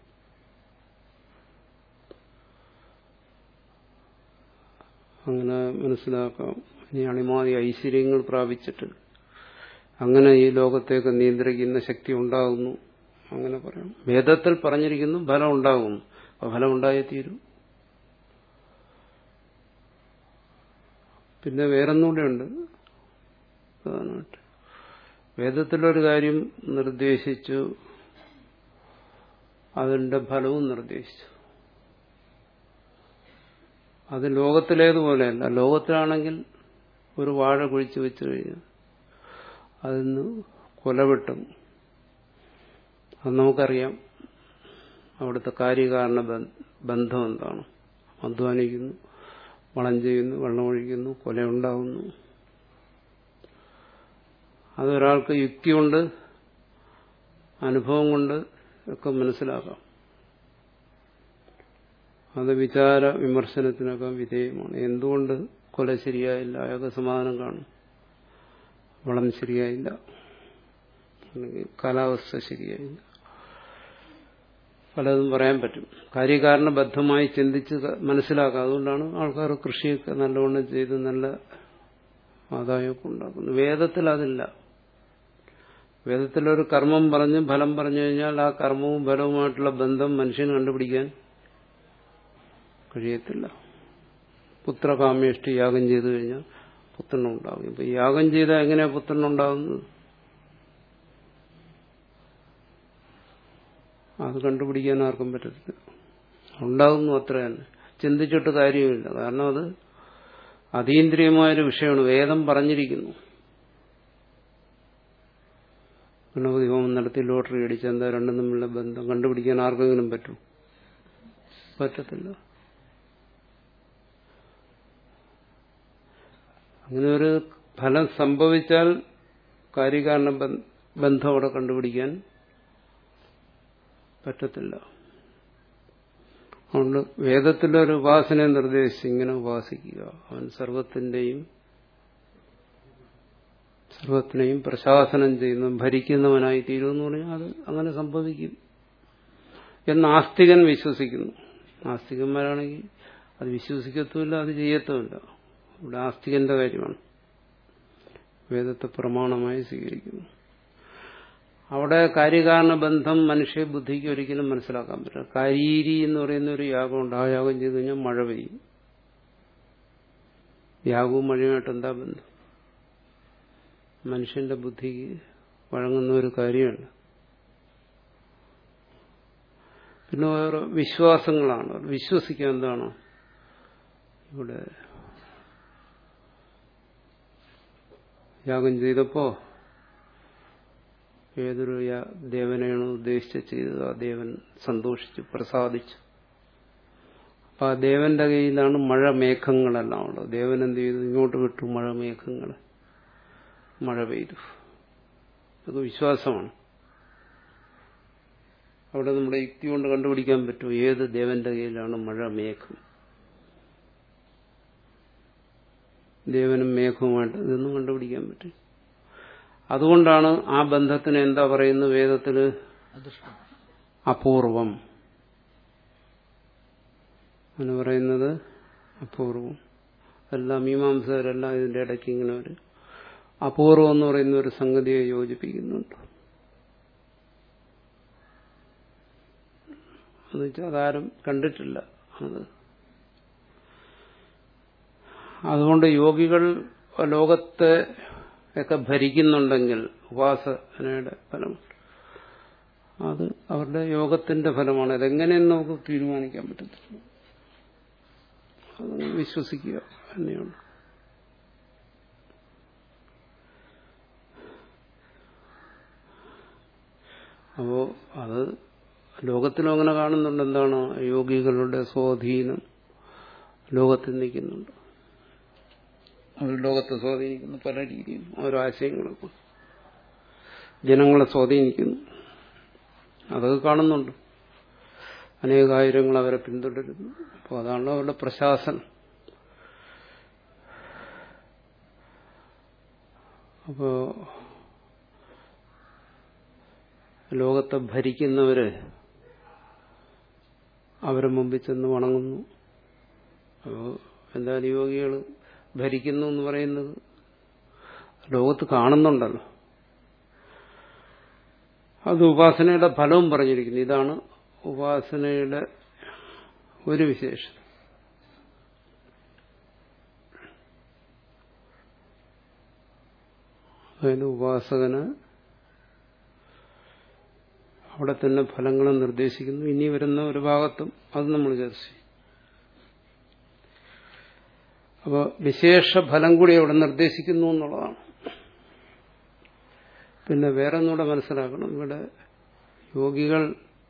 അങ്ങനെ മനസ്സിലാക്കാം ഇനി അണിമാതി ഐശ്വര്യങ്ങൾ പ്രാപിച്ചിട്ട് അങ്ങനെ ഈ ലോകത്തേക്ക് നിയന്ത്രിക്കുന്ന ശക്തി ഉണ്ടാകുന്നു അങ്ങനെ പറയാം വേദത്തിൽ പറഞ്ഞിരിക്കുന്നു ഫലം ഉണ്ടാകുന്നു അപ്പോൾ ഫലം ഉണ്ടായേ തീരും പിന്നെ വേറൊന്നുകൂടെ ഉണ്ട് പ്രധാനമായിട്ട് വേദത്തിലൊരു കാര്യം നിർദ്ദേശിച്ചു അതിന്റെ ഫലവും നിർദ്ദേശിച്ചു അത് ലോകത്തിലേതുപോലെയല്ല ലോകത്തിലാണെങ്കിൽ ഒരു വാഴ കുഴിച്ചു വെച്ചു കഴിഞ്ഞാൽ അതിന്ന് കൊലവെട്ടും അത് നമുക്കറിയാം അവിടുത്തെ കാര്യകാരണ ബന്ധം എന്താണ് അധ്വാനിക്കുന്നു വളം ചെയ്യുന്നു വെള്ളമൊഴിക്കുന്നു കൊലയുണ്ടാകുന്നു അതൊരാൾക്ക് യുക്തി കൊണ്ട് അനുഭവം കൊണ്ട് ഒക്കെ മനസ്സിലാക്കാം അത് വിചാര വിമർശനത്തിനൊക്കെ വിധേയമാണ് എന്തുകൊണ്ട് കൊല ശരിയായില്ല അയാൾക്ക് സമാധാനം കാണും വളം ശരിയായില്ല അല്ലെങ്കിൽ കാലാവസ്ഥ ശരിയായില്ല പലതും പറയാൻ പറ്റും കാര്യകാരണബദ്ധമായി ചിന്തിച്ച് മനസ്സിലാക്കാം അതുകൊണ്ടാണ് ആൾക്കാർ കൃഷിയൊക്കെ നല്ലവണ്ണം ചെയ്ത് നല്ല ആദായമൊക്കെ ഉണ്ടാക്കുന്നത് വേദത്തിൽ അതില്ല വേദത്തിലൊരു കർമ്മം പറഞ്ഞ് ഫലം പറഞ്ഞു കഴിഞ്ഞാൽ ആ കർമ്മവും ഫലവുമായിട്ടുള്ള ബന്ധം മനുഷ്യന് കണ്ടുപിടിക്കാൻ കഴിയത്തില്ല പുത്രകാമേഷ്ടി യാഗം ചെയ്തു കഴിഞ്ഞാൽ പുത്രനുണ്ടാകും ഇപ്പൊ യാഗം ചെയ്താൽ എങ്ങനെയാ പുത്രനുണ്ടാകുന്നത് അത് കണ്ടുപിടിക്കാൻ ആർക്കും പറ്റത്തില്ല ഉണ്ടാകുന്നു അത്ര തന്നെ ചിന്തിച്ചിട്ട് കാര്യമില്ല കാരണം അത് അതീന്ദ്രിയമായൊരു വിഷയമാണ് വേദം പറഞ്ഞിരിക്കുന്നു ഗണപതി ഹോമം നടത്തി ലോട്ടറി അടിച്ച് എന്താ രണ്ടും തമ്മിലുള്ള ബന്ധം കണ്ടുപിടിക്കാൻ ആർക്കെങ്കിലും പറ്റും പറ്റത്തില്ല അങ്ങനെ ഒരു ഫലം സംഭവിച്ചാൽ കാര്യകാരണ ബന്ധം അവിടെ കണ്ടുപിടിക്കാൻ പറ്റത്തില്ല അതുകൊണ്ട് വേദത്തിലെ ഒരു ഉപാസനയെ നിർദ്ദേശിച്ച് ഇങ്ങനെ ഉപാസിക്കുക അവൻ സർവത്തിന്റെയും സർവത്തിനെയും പ്രശാസനം ചെയ്യുന്നു ഭരിക്കുന്നവനായി തീരുമെന്ന് പറഞ്ഞാൽ അത് അങ്ങനെ സംഭവിക്കും എന്ന് ആസ്തികൻ വിശ്വസിക്കുന്നു ആസ്തികന്മാരാണെങ്കിൽ അത് വിശ്വസിക്കത്തുമില്ല അത് ചെയ്യത്തുമില്ല ഇവിടെ ആസ്തികന്റെ കാര്യമാണ് വേദത്തെ പ്രമാണമായി സ്വീകരിക്കുന്നു അവിടെ കാര്യകാരണ ബന്ധം മനുഷ്യ ബുദ്ധിക്ക് ഒരിക്കലും മനസ്സിലാക്കാൻ പറ്റില്ല കാരീരി എന്ന് പറയുന്ന ഒരു യാഗമുണ്ട് ആ യാഗം ചെയ്തു കഴിഞ്ഞാൽ മഴ പെയ്യും യാഗവും മഴയുമായിട്ട് എന്താ ബന്ധം മനുഷ്യന്റെ ബുദ്ധിക്ക് വഴങ്ങുന്ന ഒരു കാര്യമല്ല പിന്നെ വേറെ വിശ്വാസങ്ങളാണ് വിശ്വസിക്കാൻ എന്താണ് ഇവിടെ യാഗം ചെയ്തപ്പോ ഏതൊരു ദേവനെയാണ് ഉദ്ദേശിച്ച് ചെയ്തത് ആ ദേവൻ സന്തോഷിച്ചു പ്രസാദിച്ചു അപ്പൊ ആ ദേവന്റെ കയ്യിലാണ് മഴ മേഘങ്ങളെല്ലാം ഉള്ളത് ദേവൻ എന്ത് ചെയ്തു ഇങ്ങോട്ട് വിട്ടു മഴ മേഘങ്ങൾ മഴ പെയ്തു അത് വിശ്വാസമാണ് അവിടെ നമ്മുടെ യുക്തി കൊണ്ട് കണ്ടുപിടിക്കാൻ പറ്റും ഏത് ദേവന്റെ കയ്യിലാണ് മഴ മേഘം ദേവനും മേഘവുമായിട്ട് ഇതൊന്നും കണ്ടുപിടിക്കാൻ പറ്റും അതുകൊണ്ടാണ് ആ ബന്ധത്തിന് എന്താ പറയുന്നത് വേദത്തില് അദൃഷ്ടം അപൂർവം എന്ന് പറയുന്നത് അപൂർവം എല്ലാം മീമാംസകരെല്ലാം ഇതിന്റെ ഇടയ്ക്ക് ഇങ്ങനെ ഒരു അപൂർവം എന്ന് പറയുന്ന ഒരു സംഗതിയെ യോജിപ്പിക്കുന്നുണ്ട് എന്ന് വെച്ചാൽ അതാരും കണ്ടിട്ടില്ല അത് അതുകൊണ്ട് യോഗികൾ ലോകത്തെ ഒക്കെ ഭരിക്കുന്നുണ്ടെങ്കിൽ ഉപാസനയുടെ ഫലം അത് അവരുടെ യോഗത്തിന്റെ ഫലമാണ് അതെങ്ങനെയെന്ന് നമുക്ക് തീരുമാനിക്കാൻ പറ്റത്തില്ല അത് വിശ്വസിക്കുക തന്നെയാണ് അപ്പോ അത് ലോകത്തിലും അങ്ങനെ കാണുന്നുണ്ട് എന്താണ് യോഗികളുടെ സ്വാധീനം ലോകത്തിൽ നിൽക്കുന്നുണ്ട് അവർ ലോകത്തെ സ്വാധീനിക്കുന്നു പല രീതിയിൽ ഓരോ ആശയങ്ങളൊക്കെ ജനങ്ങളെ സ്വാധീനിക്കുന്നു അതൊക്കെ കാണുന്നുണ്ട് അനേകായിരങ്ങൾ അവരെ പിന്തുടരുന്നു അപ്പോൾ അതാണ് അവരുടെ പ്രശാസനം അപ്പോ ലോകത്തെ ഭരിക്കുന്നവര് അവരെ മുമ്പിൽ ചെന്ന് വണങ്ങുന്നു അപ്പോൾ എന്തായാലും യോഗികൾ ഭരിക്കുന്നു എന്ന് പറയുന്നത് ലോകത്ത് കാണുന്നുണ്ടല്ലോ അത് ഉപാസനയുടെ ഫലവും പറഞ്ഞിരിക്കുന്നു ഇതാണ് ഉപാസനയുടെ ഒരു വിശേഷം അതിന് ഉപാസകന് അവിടെ തന്നെ ഫലങ്ങളും നിർദ്ദേശിക്കുന്നു ഇനി വരുന്ന ഒരു ഭാഗത്തും അത് നമ്മൾ ചർച്ച ചെയ്യും അപ്പോൾ വിശേഷ ഫലം കൂടി അവിടെ നിർദ്ദേശിക്കുന്നു എന്നുള്ളതാണ് പിന്നെ വേറെ ഒന്നുകൂടെ മനസ്സിലാക്കണം ഇവിടെ യോഗികൾ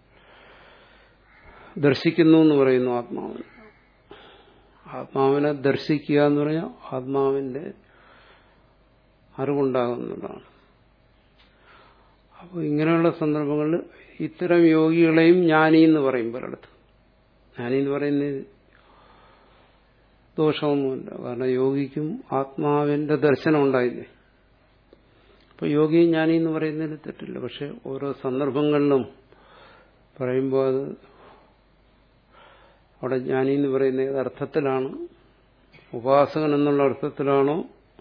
ദർശിക്കുന്നു എന്ന് പറയുന്നു ആത്മാവിനെ ആത്മാവിനെ ദർശിക്കുക എന്ന് പറഞ്ഞാൽ ആത്മാവിന്റെ അറിവുണ്ടാകുന്നതാണ് അപ്പോൾ ഇങ്ങനെയുള്ള സന്ദർഭങ്ങളിൽ ഇത്തരം യോഗികളെയും ജ്ഞാനി എന്ന് പറയും പലയിടത്ത് ജ്ഞാനി എന്ന് പറയുന്നത് ദോഷമൊന്നുമില്ല കാരണം യോഗിക്കും ആത്മാവിന്റെ ദർശനം ഉണ്ടായില്ലേ അപ്പൊ യോഗിയും ജ്ഞാനി എന്ന് പറയുന്നതിൽ തെറ്റില്ല പക്ഷെ ഓരോ സന്ദർഭങ്ങളിലും പറയുമ്പോൾ അത് അവിടെ ജ്ഞാനി എന്ന് പറയുന്ന ഏത് അർത്ഥത്തിലാണ് ഉപാസകൻ എന്നുള്ള അർത്ഥത്തിലാണോ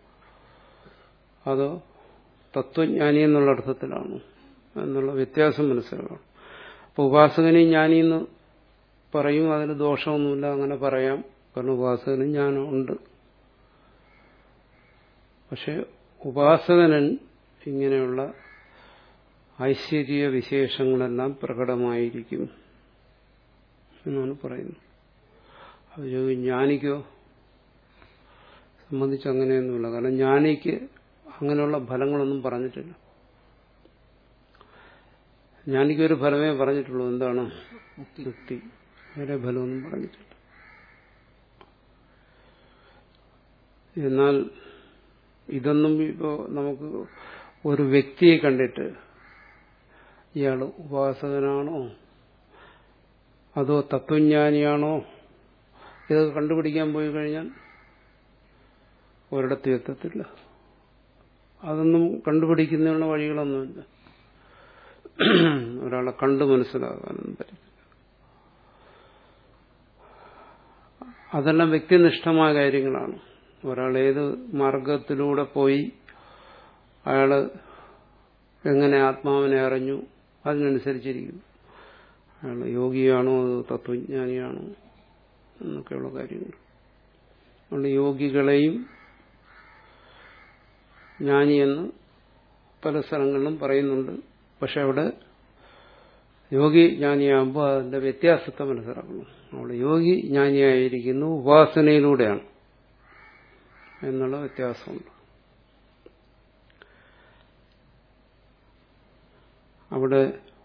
അതോ തത്വജ്ഞാനി എന്നുള്ള അർത്ഥത്തിലാണോ എന്നുള്ള വ്യത്യാസം മനസ്സിലാക്കണം അപ്പോൾ ഉപാസകനെയും ജ്ഞാനി എന്ന് പറയും അതിന് ദോഷമൊന്നുമില്ല അങ്ങനെ പറയാം കാരണം ഉപാസകനും ജ്ഞാനം ഉണ്ട് പക്ഷെ ഉപാസകനൻ ഇങ്ങനെയുള്ള ഐശ്വര്യ വിശേഷങ്ങളെല്ലാം പ്രകടമായിരിക്കും എന്നാണ് പറയുന്നത് അത് ജ്ഞാനിക്കോ സംബന്ധിച്ച് അങ്ങനെയൊന്നുമില്ല കാരണം ജ്ഞാനിക്ക് അങ്ങനെയുള്ള ഫലങ്ങളൊന്നും പറഞ്ഞിട്ടില്ല ജ്ഞാനിക്ക് ഒരു ഫലമേ പറഞ്ഞിട്ടുള്ളൂ എന്താണ് മുക്തി മുക്തി വേറെ ഫലമൊന്നും പറഞ്ഞിട്ടില്ല എന്നാൽ ഇതൊന്നും ഇപ്പോൾ നമുക്ക് ഒരു വ്യക്തിയെ കണ്ടിട്ട് ഇയാൾ ഉപാസകനാണോ അതോ തത്വജ്ഞാനിയാണോ ഇതൊക്കെ കണ്ടുപിടിക്കാൻ പോയി കഴിഞ്ഞാൽ ഒരിടത്തും എത്തത്തില്ല അതൊന്നും കണ്ടുപിടിക്കുന്നതിനുള്ള വഴികളൊന്നുമില്ല ഒരാളെ കണ്ടു മനസ്സിലാകാനൊന്നും പറ്റില്ല അതെല്ലാം വ്യക്തിനിഷ്ഠമായ കാര്യങ്ങളാണ് ഒരാൾ ഏത് മാർഗത്തിലൂടെ പോയി അയാള് എങ്ങനെ ആത്മാവിനെ അറിഞ്ഞു അതിനനുസരിച്ചിരിക്കും അയാൾ യോഗിയാണോ അതോ തത്വജ്ഞാനിയാണോ എന്നൊക്കെയുള്ള കാര്യങ്ങൾ അതുകൊണ്ട് യോഗികളെയും ജ്ഞാനിയെന്ന് പല സ്ഥലങ്ങളിലും പറയുന്നുണ്ട് പക്ഷെ അവിടെ യോഗി ജ്ഞാനിയാകുമ്പോൾ അതിന്റെ വ്യത്യാസത്തെ മനസ്സിലാക്കണം അവിടെ യോഗി ജ്ഞാനിയായിരിക്കുന്നു ഉപാസനയിലൂടെയാണ് എന്നുള്ള വ്യത്യാസമുണ്ട് അവിടെ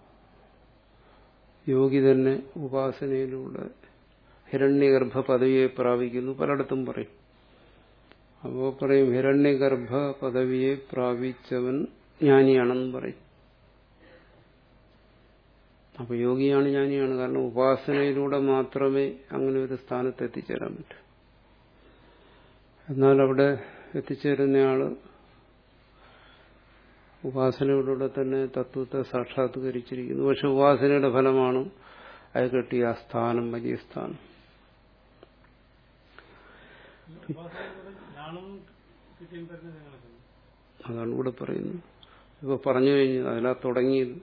യോഗി തന്നെ ഉപാസനയിലൂടെ ഹിരണ്യഗർഭ പദവിയെ പ്രാപിക്കുന്നു പലയിടത്തും പറയും അപ്പോൾ പറയും ഹിരണ്യഗർഭ പദവിയെ പ്രാപിച്ചവൻ ജ്ഞാനിയാണെന്നും പറയും അപ്പൊ യോഗിയാണ് ജ്ഞാനിയാണ് കാരണം ഉപാസനയിലൂടെ മാത്രമേ അങ്ങനെ ഒരു സ്ഥാനത്ത് എത്തിച്ചേരാൻ പറ്റൂ എന്നാൽ അവിടെ എത്തിച്ചേരുന്നയാള് ഉപാസനയിലൂടെ തന്നെ തത്വത്തെ സാക്ഷാത്കരിച്ചിരിക്കുന്നു പക്ഷെ ഉപാസനയുടെ ഫലമാണ് അയാൾ കിട്ടിയ ആ സ്ഥാനം വലിയ സ്ഥാനം അതാണ് ഇവിടെ പറയുന്നത് ഇപ്പൊ പറഞ്ഞു കഴിഞ്ഞു അതിലാ തുടങ്ങിയത്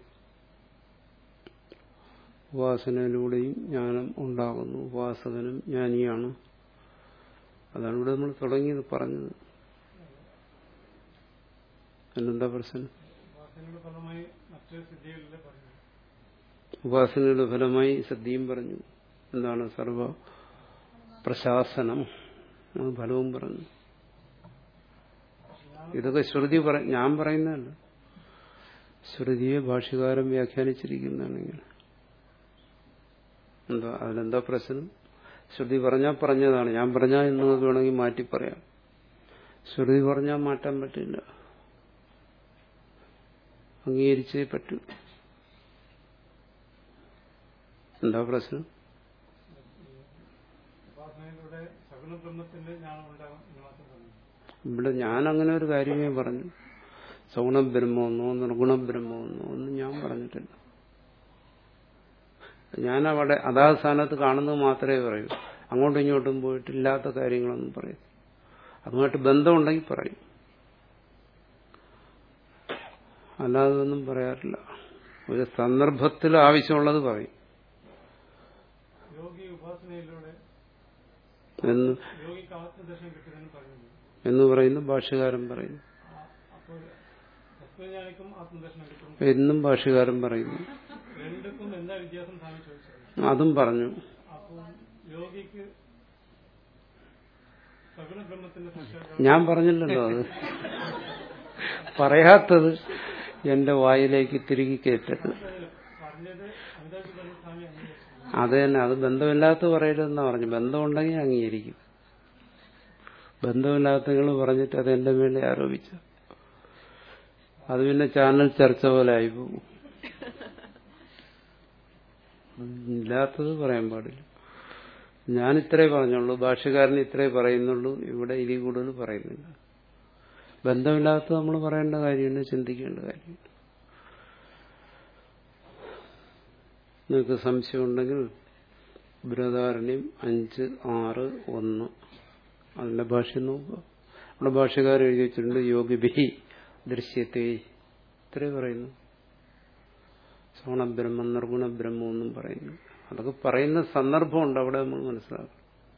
ഉപാസനയിലൂടെയും ജ്ഞാനം ഉണ്ടാകുന്നു ഉപാസകനും ജ്ഞാനിയാണ് അതാണ് ഇവിടെ നമ്മൾ തുടങ്ങിയത് പറഞ്ഞത് എന്നെന്താ പ്രശ്നം ഉപാസനയുടെ ഫലമായി സദ്യയും പറഞ്ഞു എന്താണ് സർവ പ്രശാസനം അത് ഫലവും പറഞ്ഞു ഇതൊക്കെ ശ്രുതി പറ ഞാൻ പറയുന്നതല്ല ശ്രുതിയെ ഭാഷ്യകാരം വ്യാഖ്യാനിച്ചിരിക്കുന്നതാണ് ഇങ്ങനെ എന്താ അതിലെന്താ പ്രശ്നം ശ്രുതി പറഞ്ഞാൽ പറഞ്ഞതാണ് ഞാൻ പറഞ്ഞാൽ നിങ്ങൾക്ക് വേണമെങ്കിൽ മാറ്റി പറയാം ശ്രുതി പറഞ്ഞാൽ മാറ്റാൻ പറ്റില്ല അംഗീകരിച്ചേ പറ്റൂ എന്താ പ്രശ്നം ഇവിടെ ഞാൻ അങ്ങനെ ഒരു കാര്യമേ പറഞ്ഞു സഗുണബ്രഹ്മമെന്നോ നിർഗുണബ്രഹ്മമെന്നോ ഒന്നും ഞാൻ പറഞ്ഞിട്ടില്ല ഞാൻ അവിടെ അതാത് സ്ഥാനത്ത് കാണുന്നത് മാത്രമേ പറയൂ അങ്ങോട്ടും ഇങ്ങോട്ടും പോയിട്ട് ഇല്ലാത്ത കാര്യങ്ങളൊന്നും പറയും അതുമായിട്ട് ബന്ധമുണ്ടെങ്കിൽ പറയും അല്ലാതെ ഒന്നും പറയാറില്ല ഒരു സന്ദർഭത്തിൽ ആവശ്യമുള്ളത് പറയും യോഗി ഉപാസനയിലൂടെ എന്ന് യോഗിക്ക് ആത്മദർശനം കിട്ടുമെന്ന് പറയുന്നു എന്ന് പറയുന്നു ഭാഷ്യകാരൻ പറയുന്നു ആ, അപ്പോൾ തത്വജ്ഞാനിക്കും ആത്മദർശനക്കും എന്നും ഭാഷകാരൻ പറയുന്നു രണ്ടുക്കും എന്താ വ്യത്യാസം സ്വാമി ചോദിച്ചത് അതും പറഞ്ഞു അപ്പം യോഗിക്ക് സഗുണ ബ്രഹ്മത്തിന്റെ സാക്ഷാത്കാരം ഞാൻ പറഞ്ഞില്ലല്ലോ അത് പറയാത്തത് എന്റെ വായിലേക്ക് തിരികെ കയറ്റരുത് പറഞ്ഞത് അമിതാഭ് പറഞ്ഞ സ്വാമി അംഗീകരിച്ചു അത് തന്നെ അത് ബന്ധമില്ലാത്ത പറയരുതെന്നാ പറഞ്ഞു ബന്ധമുണ്ടെങ്കിൽ അംഗീകരിക്കും ബന്ധമില്ലാത്ത നിങ്ങൾ പറഞ്ഞിട്ട് അത് എന്റെ മേലെ ആരോപിച്ചു അത് പിന്നെ ചാനൽ ചർച്ച പോലെ ആയിപ്പോകും ഇല്ലാത്തത് പറയാൻ പാടില്ല ഞാൻ ഇത്രേ പറഞ്ഞുള്ളൂ ഭാഷകാരൻ ഇത്രേ പറയുന്നുള്ളൂ ഇവിടെ ഇനി കൂടുതൽ പറയുന്നില്ല ബന്ധമില്ലാത്ത നമ്മൾ പറയേണ്ട കാര്യമുണ്ട് ചിന്തിക്കേണ്ട കാര്യമുണ്ട് നിങ്ങൾക്ക് സംശയമുണ്ടെങ്കിൽ ബൃഹദാരണ്യം അഞ്ച് ആറ് ഒന്ന് അതിന്റെ ഭാഷ്യം നോക്കുക നമ്മുടെ ഭാഷകാരൻ എഴുതി വെച്ചിട്ടുണ്ട് യോഗിഭി ദൃശ്യത്തെ ഇത്രേ പറയുന്നു സോണബ്രഹ്മം നിർഗുണ ബ്രഹ്മം എന്നും പറയുന്നു അതൊക്കെ പറയുന്ന സന്ദർഭമുണ്ട് അവിടെ നമ്മൾ മനസ്സിലാക്കണം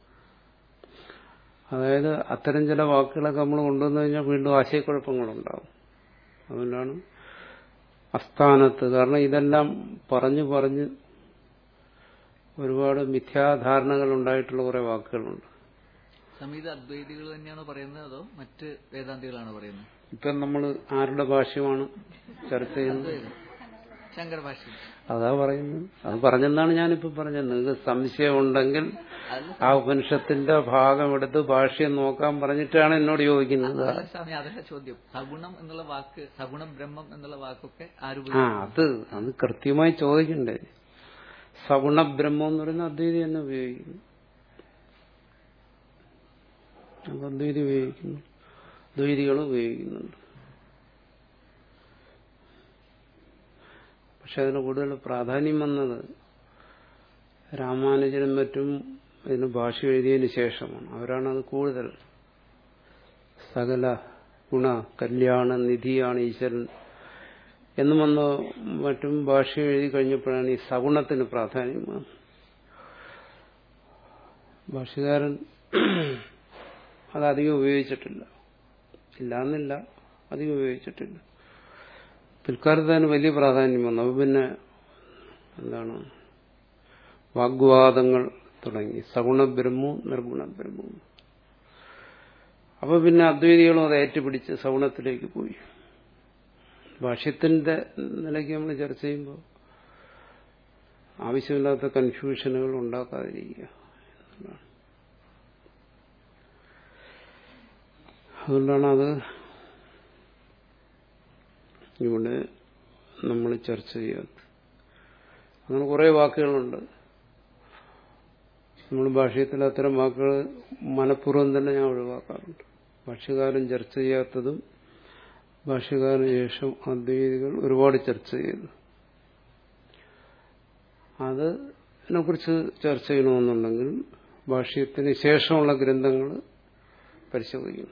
അതായത് അത്തരം ചില വാക്കുകളൊക്കെ നമ്മൾ കൊണ്ടുവന്നു കഴിഞ്ഞാൽ വീണ്ടും ആശയക്കുഴപ്പങ്ങളുണ്ടാവും അതുകൊണ്ടാണ് അസ്ഥാനത്ത് കാരണം ഇതെല്ലാം പറഞ്ഞു പറഞ്ഞ് ഒരുപാട് മിഥ്യാധാരണകൾ ഉണ്ടായിട്ടുള്ള കുറെ വാക്കുകളുണ്ട് സമീത അദ്വൈതികൾ തന്നെയാണോ പറയുന്നത് അതോ മറ്റ് വേദാന്തികളാണോ പറയുന്നത് ഇപ്പം നമ്മൾ ആരുടെ ഭാഷ്യമാണ് ചർച്ച ചെയ്യുന്നത് അദ്വൈതം ശങ്കര ഭാഷ്യം അതാ പറയുന്നത് അത് പറഞ്ഞെന്നാണ് ഞാനിപ്പോ പറഞ്ഞത് നിങ്ങൾക്ക് സംശയമുണ്ടെങ്കിൽ അതല്ല ആ ഉപനിഷത്തിന്റെ ഭാഗം എടുത്ത് ഭാഷ്യം നോക്കാൻ പറഞ്ഞിട്ടാണ് എന്നോട് ചോദിക്കുന്നത് അതല്ല സ്വാമി അതല്ല ചോദ്യം സഗുണം എന്നുള്ള വാക്ക് സഗുണ ബ്രഹ്മം എന്നുള്ള വാക്കൊക്കെ ആര് ആ അത് അത് കൃത്യമായി ചോദിക്കണ്ടേ സഗുണ ബ്രഹ്മം എന്ന് പറയുന്ന അദ്വൈതി തന്നെ ഉപയോഗിക്കുന്നു അത് അദ്വൈതി ഉപയോഗിക്കുന്നു ദ്വൈതികളും ഉപയോഗിക്കുന്നുണ്ട് പക്ഷെ അതിന് കൂടുതൽ പ്രാധാന്യം വന്നത് രാമാനുജനും മറ്റും ഇതിന് ഭാഷ എഴുതിയതിന് ശേഷമാണ് അവരാണ് അത് കൂടുതൽ സകല ഗുണ കല്യാണ നിധിയാണ് ഈശ്വരൻ എന്നും വന്ന് മറ്റും ഭാഷ എഴുതി കഴിഞ്ഞപ്പോഴാണ് ഈ സഗുണത്തിന് പ്രാധാന്യം വന്നത്. ഭാഷകാരൻ അതധികം ഉപയോഗിച്ചിട്ടില്ല ഇല്ലാന്നില്ല അധികം ഉപയോഗിച്ചിട്ടില്ല പിൽക്കാലത്ത് അതിന് വലിയ പ്രാധാന്യം വന്നു അപ്പൊ പിന്നെ എന്താണ് വാഗ്വാദങ്ങൾ തുടങ്ങി സഗുണ ബ്രഹ്മവും നിർഗുണ ബ്രഹ്മവും അപ്പൊ പിന്നെ അദ്വൈതികളും അത് ഏറ്റുപിടിച്ച് സഗുണത്തിലേക്ക് പോയി ഭാഷ്യത്തിന്റെ നിലയ്ക്ക് നമ്മൾ ചർച്ച ചെയ്യുമ്പോൾ ആവശ്യമില്ലാത്ത കൺഫ്യൂഷനുകൾ ഉണ്ടാക്കാതിരിക്കുക എന്നുള്ളതാണ് അതുകൊണ്ടാണ് അത് ഇവിടെ നമ്മൾ ചർച്ച ചെയ്യാത്തത് അങ്ങനെ കുറേ വാക്കുകളുണ്ട് നമ്മൾ ഭാഷയത്തിൽ അത്തരം വാക്കുകൾ മനഃപൂർവ്വം തന്നെ ഞാൻ ഒഴിവാക്കാറുണ്ട് ഭാഷ്യകാരൻ ചർച്ച ചെയ്യാത്തതും ഭാഷ്യകാരന് ശേഷം അദ്വൈതികൾ ഒരുപാട് ചർച്ച ചെയ്തു അതിനെ കുറിച്ച് ചർച്ച ചെയ്യണമെന്നുണ്ടെങ്കിൽ ഭാഷ്യത്തിന് ശേഷമുള്ള ഗ്രന്ഥങ്ങൾ പരിശോധിക്കണം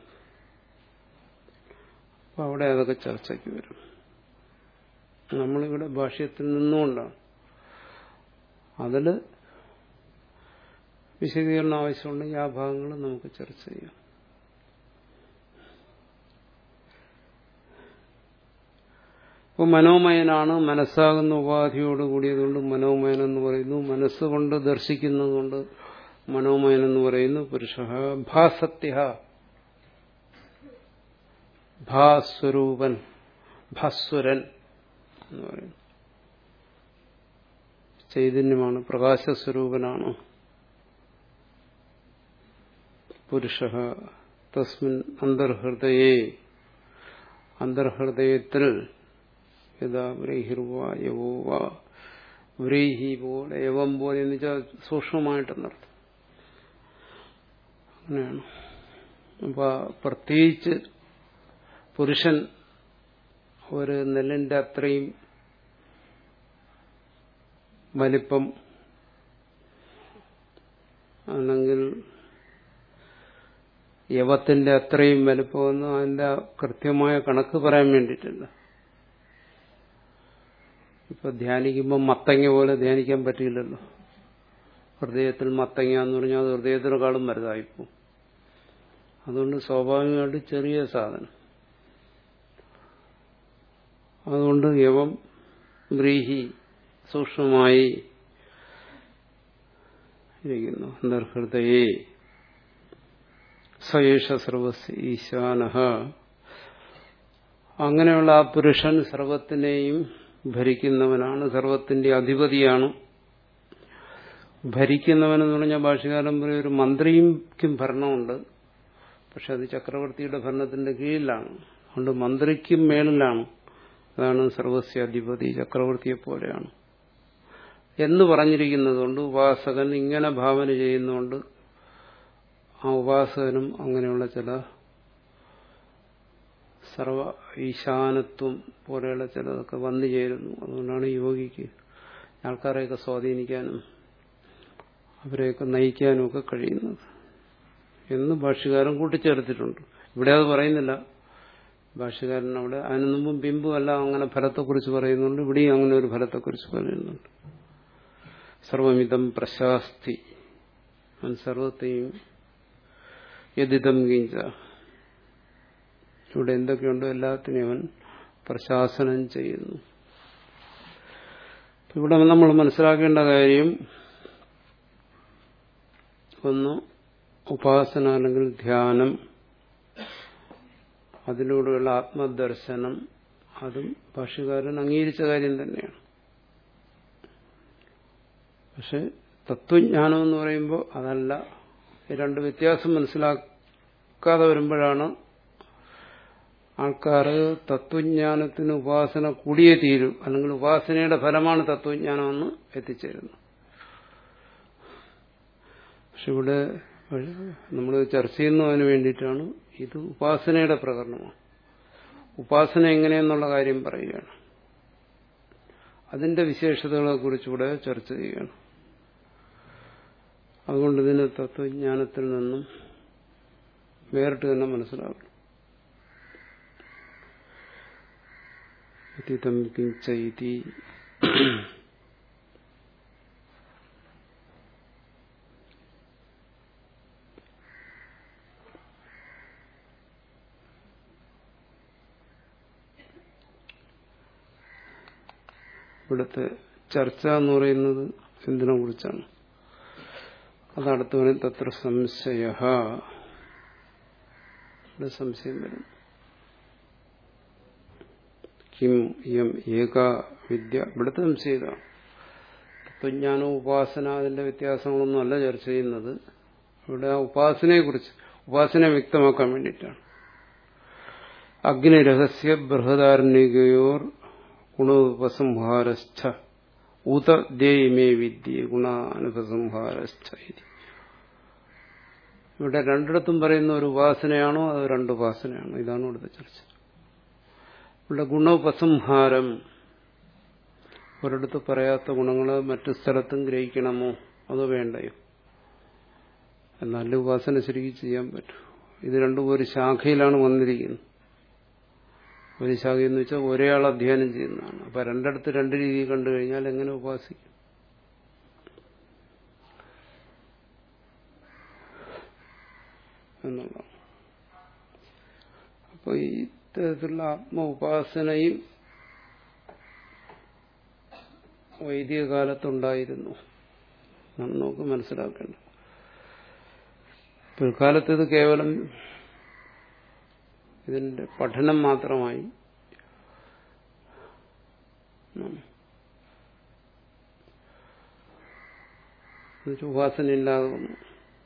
അപ്പൊ അവിടെ അതൊക്കെ ചർച്ചയ്ക്ക് വരും നമ്മളിവിടെ ഭാഷ്യത്തിൽ നിന്നുകൊണ്ടാണ് അതിൽ വിശദീകരണം ആവശ്യമുണ്ടെങ്കിൽ ആ ഭാഗങ്ങൾ നമുക്ക് ചർച്ച ചെയ്യാം അപ്പോൾ മനോമയനാണ് മനസ്സാകുന്ന ഉപാധിയോട് കൂടിയതുകൊണ്ട് മനോമയൻ എന്ന് പറയുന്നു മനസ്സുകൊണ്ട് ദർശിക്കുന്നതുകൊണ്ട് മനോമയൻ എന്ന് പറയുന്നു പുരുഷ ഭാസത്യ ഭാസ്വരൂപൻ ഭാസ്വരൻ എന്ന് പറയുന്നു ചൈതന്യമാണ് പ്രകാശസ്വരൂപനാണ് പുരുഷ തസ്മിൻ അന്തർഹൃദയേ അന്തർഹൃദയത്തിൽ യഥാ വ്രീഹിർവായവോ വാ വ്രീഹി പോലെ യവം പോലെ എന്ന് വെച്ചാൽ സൂക്ഷ്മമായിട്ടെന്നർത്ഥം അങ്ങനെയാണ് അപ്പൊ പ്രത്യേകിച്ച് പുരുഷൻ ഒരു നെല്ലിന്റെ അത്രയും വലിപ്പം അല്ലെങ്കിൽ യവത്തിന്റെ അത്രയും വലിപ്പമൊന്നും അതിന്റെ കൃത്യമായ കണക്ക് പറയാൻ വേണ്ടിയിട്ടില്ല ഇപ്പൊ ധ്യാനിക്കുമ്പോൾ മത്തങ്ങ പോലെ ധ്യാനിക്കാൻ പറ്റില്ലല്ലോ ഹൃദയത്തിൽ മത്തങ്ങ എന്ന് പറഞ്ഞാൽ അത് ഹൃദയത്തിനെക്കാളും വലുതായിപ്പോ അതുകൊണ്ട് സ്വാഭാവികമായിട്ട് ചെറിയ സാധനം അതുകൊണ്ട് യവം വ്രീഹി സൂക്ഷ്മമായി ഇരിക്കുന്നു അന്തർഹൃദയെ സയേഷ സർവസ് ഈശാനഹ അങ്ങനെയുള്ള ആ പുരുഷൻ സർവത്തിനെയും ഭരിക്കുന്നവനാണ് സർവത്തിന്റെ അധിപതിയാണ് ഭരിക്കുന്നവനെന്ന് പറഞ്ഞാൽ ഭാഷകാരൻ പറയും ഒരു മന്ത്രിക്കും ഭരണമുണ്ട് പക്ഷെ അത് ചക്രവർത്തിയുടെ ഭരണത്തിന്റെ കീഴിലാണ് അതുകൊണ്ട് മന്ത്രിക്കും മേളിലാണ് അതാണ് സർവസ്യ അധിപതി ചക്രവർത്തിയെ പോലെയാണ് എന്ന് പറഞ്ഞിരിക്കുന്നതുകൊണ്ട് ഉപാസകൻ ഇങ്ങനെ ഭാവന ചെയ്യുന്നതുകൊണ്ട് ആ ഉപാസകനും അങ്ങനെയുള്ള ചില സർവ ഈശാനത്വം പോലെയുള്ള ചിലതൊക്കെ വന്നു ചേരുന്നു അതുകൊണ്ടാണ് യോഗിക്ക് ആൾക്കാരെയൊക്കെ സ്വാധീനിക്കാനും അവരെയൊക്കെ നയിക്കാനും ഒക്കെ കഴിയുന്നത് എന്ന് ഭാഷ്യകാരൻ കൂട്ടിച്ചേർത്തിട്ടുണ്ട് ഇവിടെ അത് പറയുന്നില്ല ഭാഷ്യകാരൻ അവിടെ അതിനു മുമ്പും ബിംബും അല്ല അങ്ങനെ ഫലത്തെക്കുറിച്ച് പറയുന്നുണ്ട് ഇവിടെയും അങ്ങനെ ഒരു ഫലത്തെക്കുറിച്ച് പറയുന്നുണ്ട് സർവമിതം പ്രശാസ്തി അവൻ സർവത്തെയും യതിതം കിഞ്ച ഇവിടെ എന്തൊക്കെയുണ്ടോ എല്ലാത്തിനെയും അവൻ പ്രശാസനം ചെയ്യുന്നു ഇവിടെ നമ്മൾ മനസ്സിലാക്കേണ്ട കാര്യം ഒന്ന് ഉപാസന അല്ലെങ്കിൽ ധ്യാനം അതിലൂടെയുള്ള ആത്മദർശനം അതും ഭാഷ്യകാരൻ അംഗീകരിച്ച കാര്യം തന്നെയാണ് പക്ഷെ തത്വജ്ഞാനം എന്ന് പറയുമ്പോൾ അതല്ല ഈ രണ്ട് വ്യത്യാസം മനസ്സിലാക്കാതെ വരുമ്പോഴാണ് ആൾക്കാർ തത്വജ്ഞാനത്തിന് ഉപാസന കൂടിയേ തീരൂ അല്ലെങ്കിൽ ഉപാസനയുടെ ഫലമാണ് തത്വജ്ഞാനമെന്ന് എത്തിച്ചേരുന്നു പക്ഷെ ഇവിടെ നമ്മൾ ചർച്ച ചെയ്യുന്നതിന് വേണ്ടിയിട്ടാണ് ഇത് ഉപാസനയുടെ പ്രകടനമാണ് ഉപാസന എങ്ങനെയെന്നുള്ള കാര്യം പറയുകയാണ് അതിന്റെ വിശേഷതകളെ കുറിച്ചുകൂടെ ചർച്ച ചെയ്യുകയാണ് അതുകൊണ്ട് ഇതിന് തത്വജ്ഞാനത്തിൽ നിന്നും വേറിട്ട് തന്നെ മനസ്സിലാക്കണം അതിതം കിഞ്ചൈതി ഇവിടുത്തെ ചർച്ച എന്ന് പറയുന്നത് എന്തിനെ കുറിച്ചാണ് അതടുത്തവന് തത്ര സംശയ ഇവിടെ സംശയം വരും കിം യം ഏക വിദ്യ ഇവിടുത്തെ സംശയം ഇതാണ് തത്വജ്ഞാനം ഉപാസന അതിന്റെ വ്യത്യാസങ്ങളൊന്നും അല്ല ചർച്ച ചെയ്യുന്നത് ഇവിടെ ആ ഉപാസനയെ കുറിച്ച് ഉപാസന വ്യക്തമാക്കാൻ വേണ്ടിയിട്ടാണ് അഗ്നിരഹസ്യ ബൃഹദാരണ്യകയോർ ഗുണോപസംഹാരസ്ഥ ഉത ദേയമേ വിദ്യ ഗുണാനുപസംഹാരസ്ഥ ഇവിടെ രണ്ടിടത്തും പറയുന്ന ഒരു ഉപാസനയാണോ അത് രണ്ട് ഉപാസനയാണോ ഇതാണ് ഇവിടുത്തെ ചർച്ച ഇവിടെ ഗുണോപസംഹാരം ഒരിടത്ത് പറയാത്ത ഗുണങ്ങൾ മറ്റു സ്ഥലത്തും ഗ്രഹിക്കണമോ അതോ വേണ്ടയോ എന്നാലും ഉപാസന ശരിക്കും ചെയ്യാൻ പറ്റൂ ഇത് രണ്ടും ഒരു ശാഖയിലാണ് വന്നിരിക്കുന്നത് ഒരു ശാഖ എന്ന് വെച്ചാൽ ഒരേ ആൾ അധ്യയനം ചെയ്യുന്നതാണ് അപ്പൊ രണ്ടിടത്ത് രണ്ട് രീതി കണ്ടു കഴിഞ്ഞാൽ എങ്ങനെ ഉപാസിക്കും എന്നുള്ളതാണ് അപ്പൊ ഈ ഇത്തരത്തിലുള്ള ആത്മ ഉപാസനയും വൈദിക കാലത്തുണ്ടായിരുന്നു എന്നാണ് നമുക്ക് മനസ്സിലാക്കേണ്ടത് പിൽക്കാലത്ത് ഇത് കേവലം ഇതിന്റെ പഠനം മാത്രമായി ഉപാസന ഇല്ലാതെ വന്നു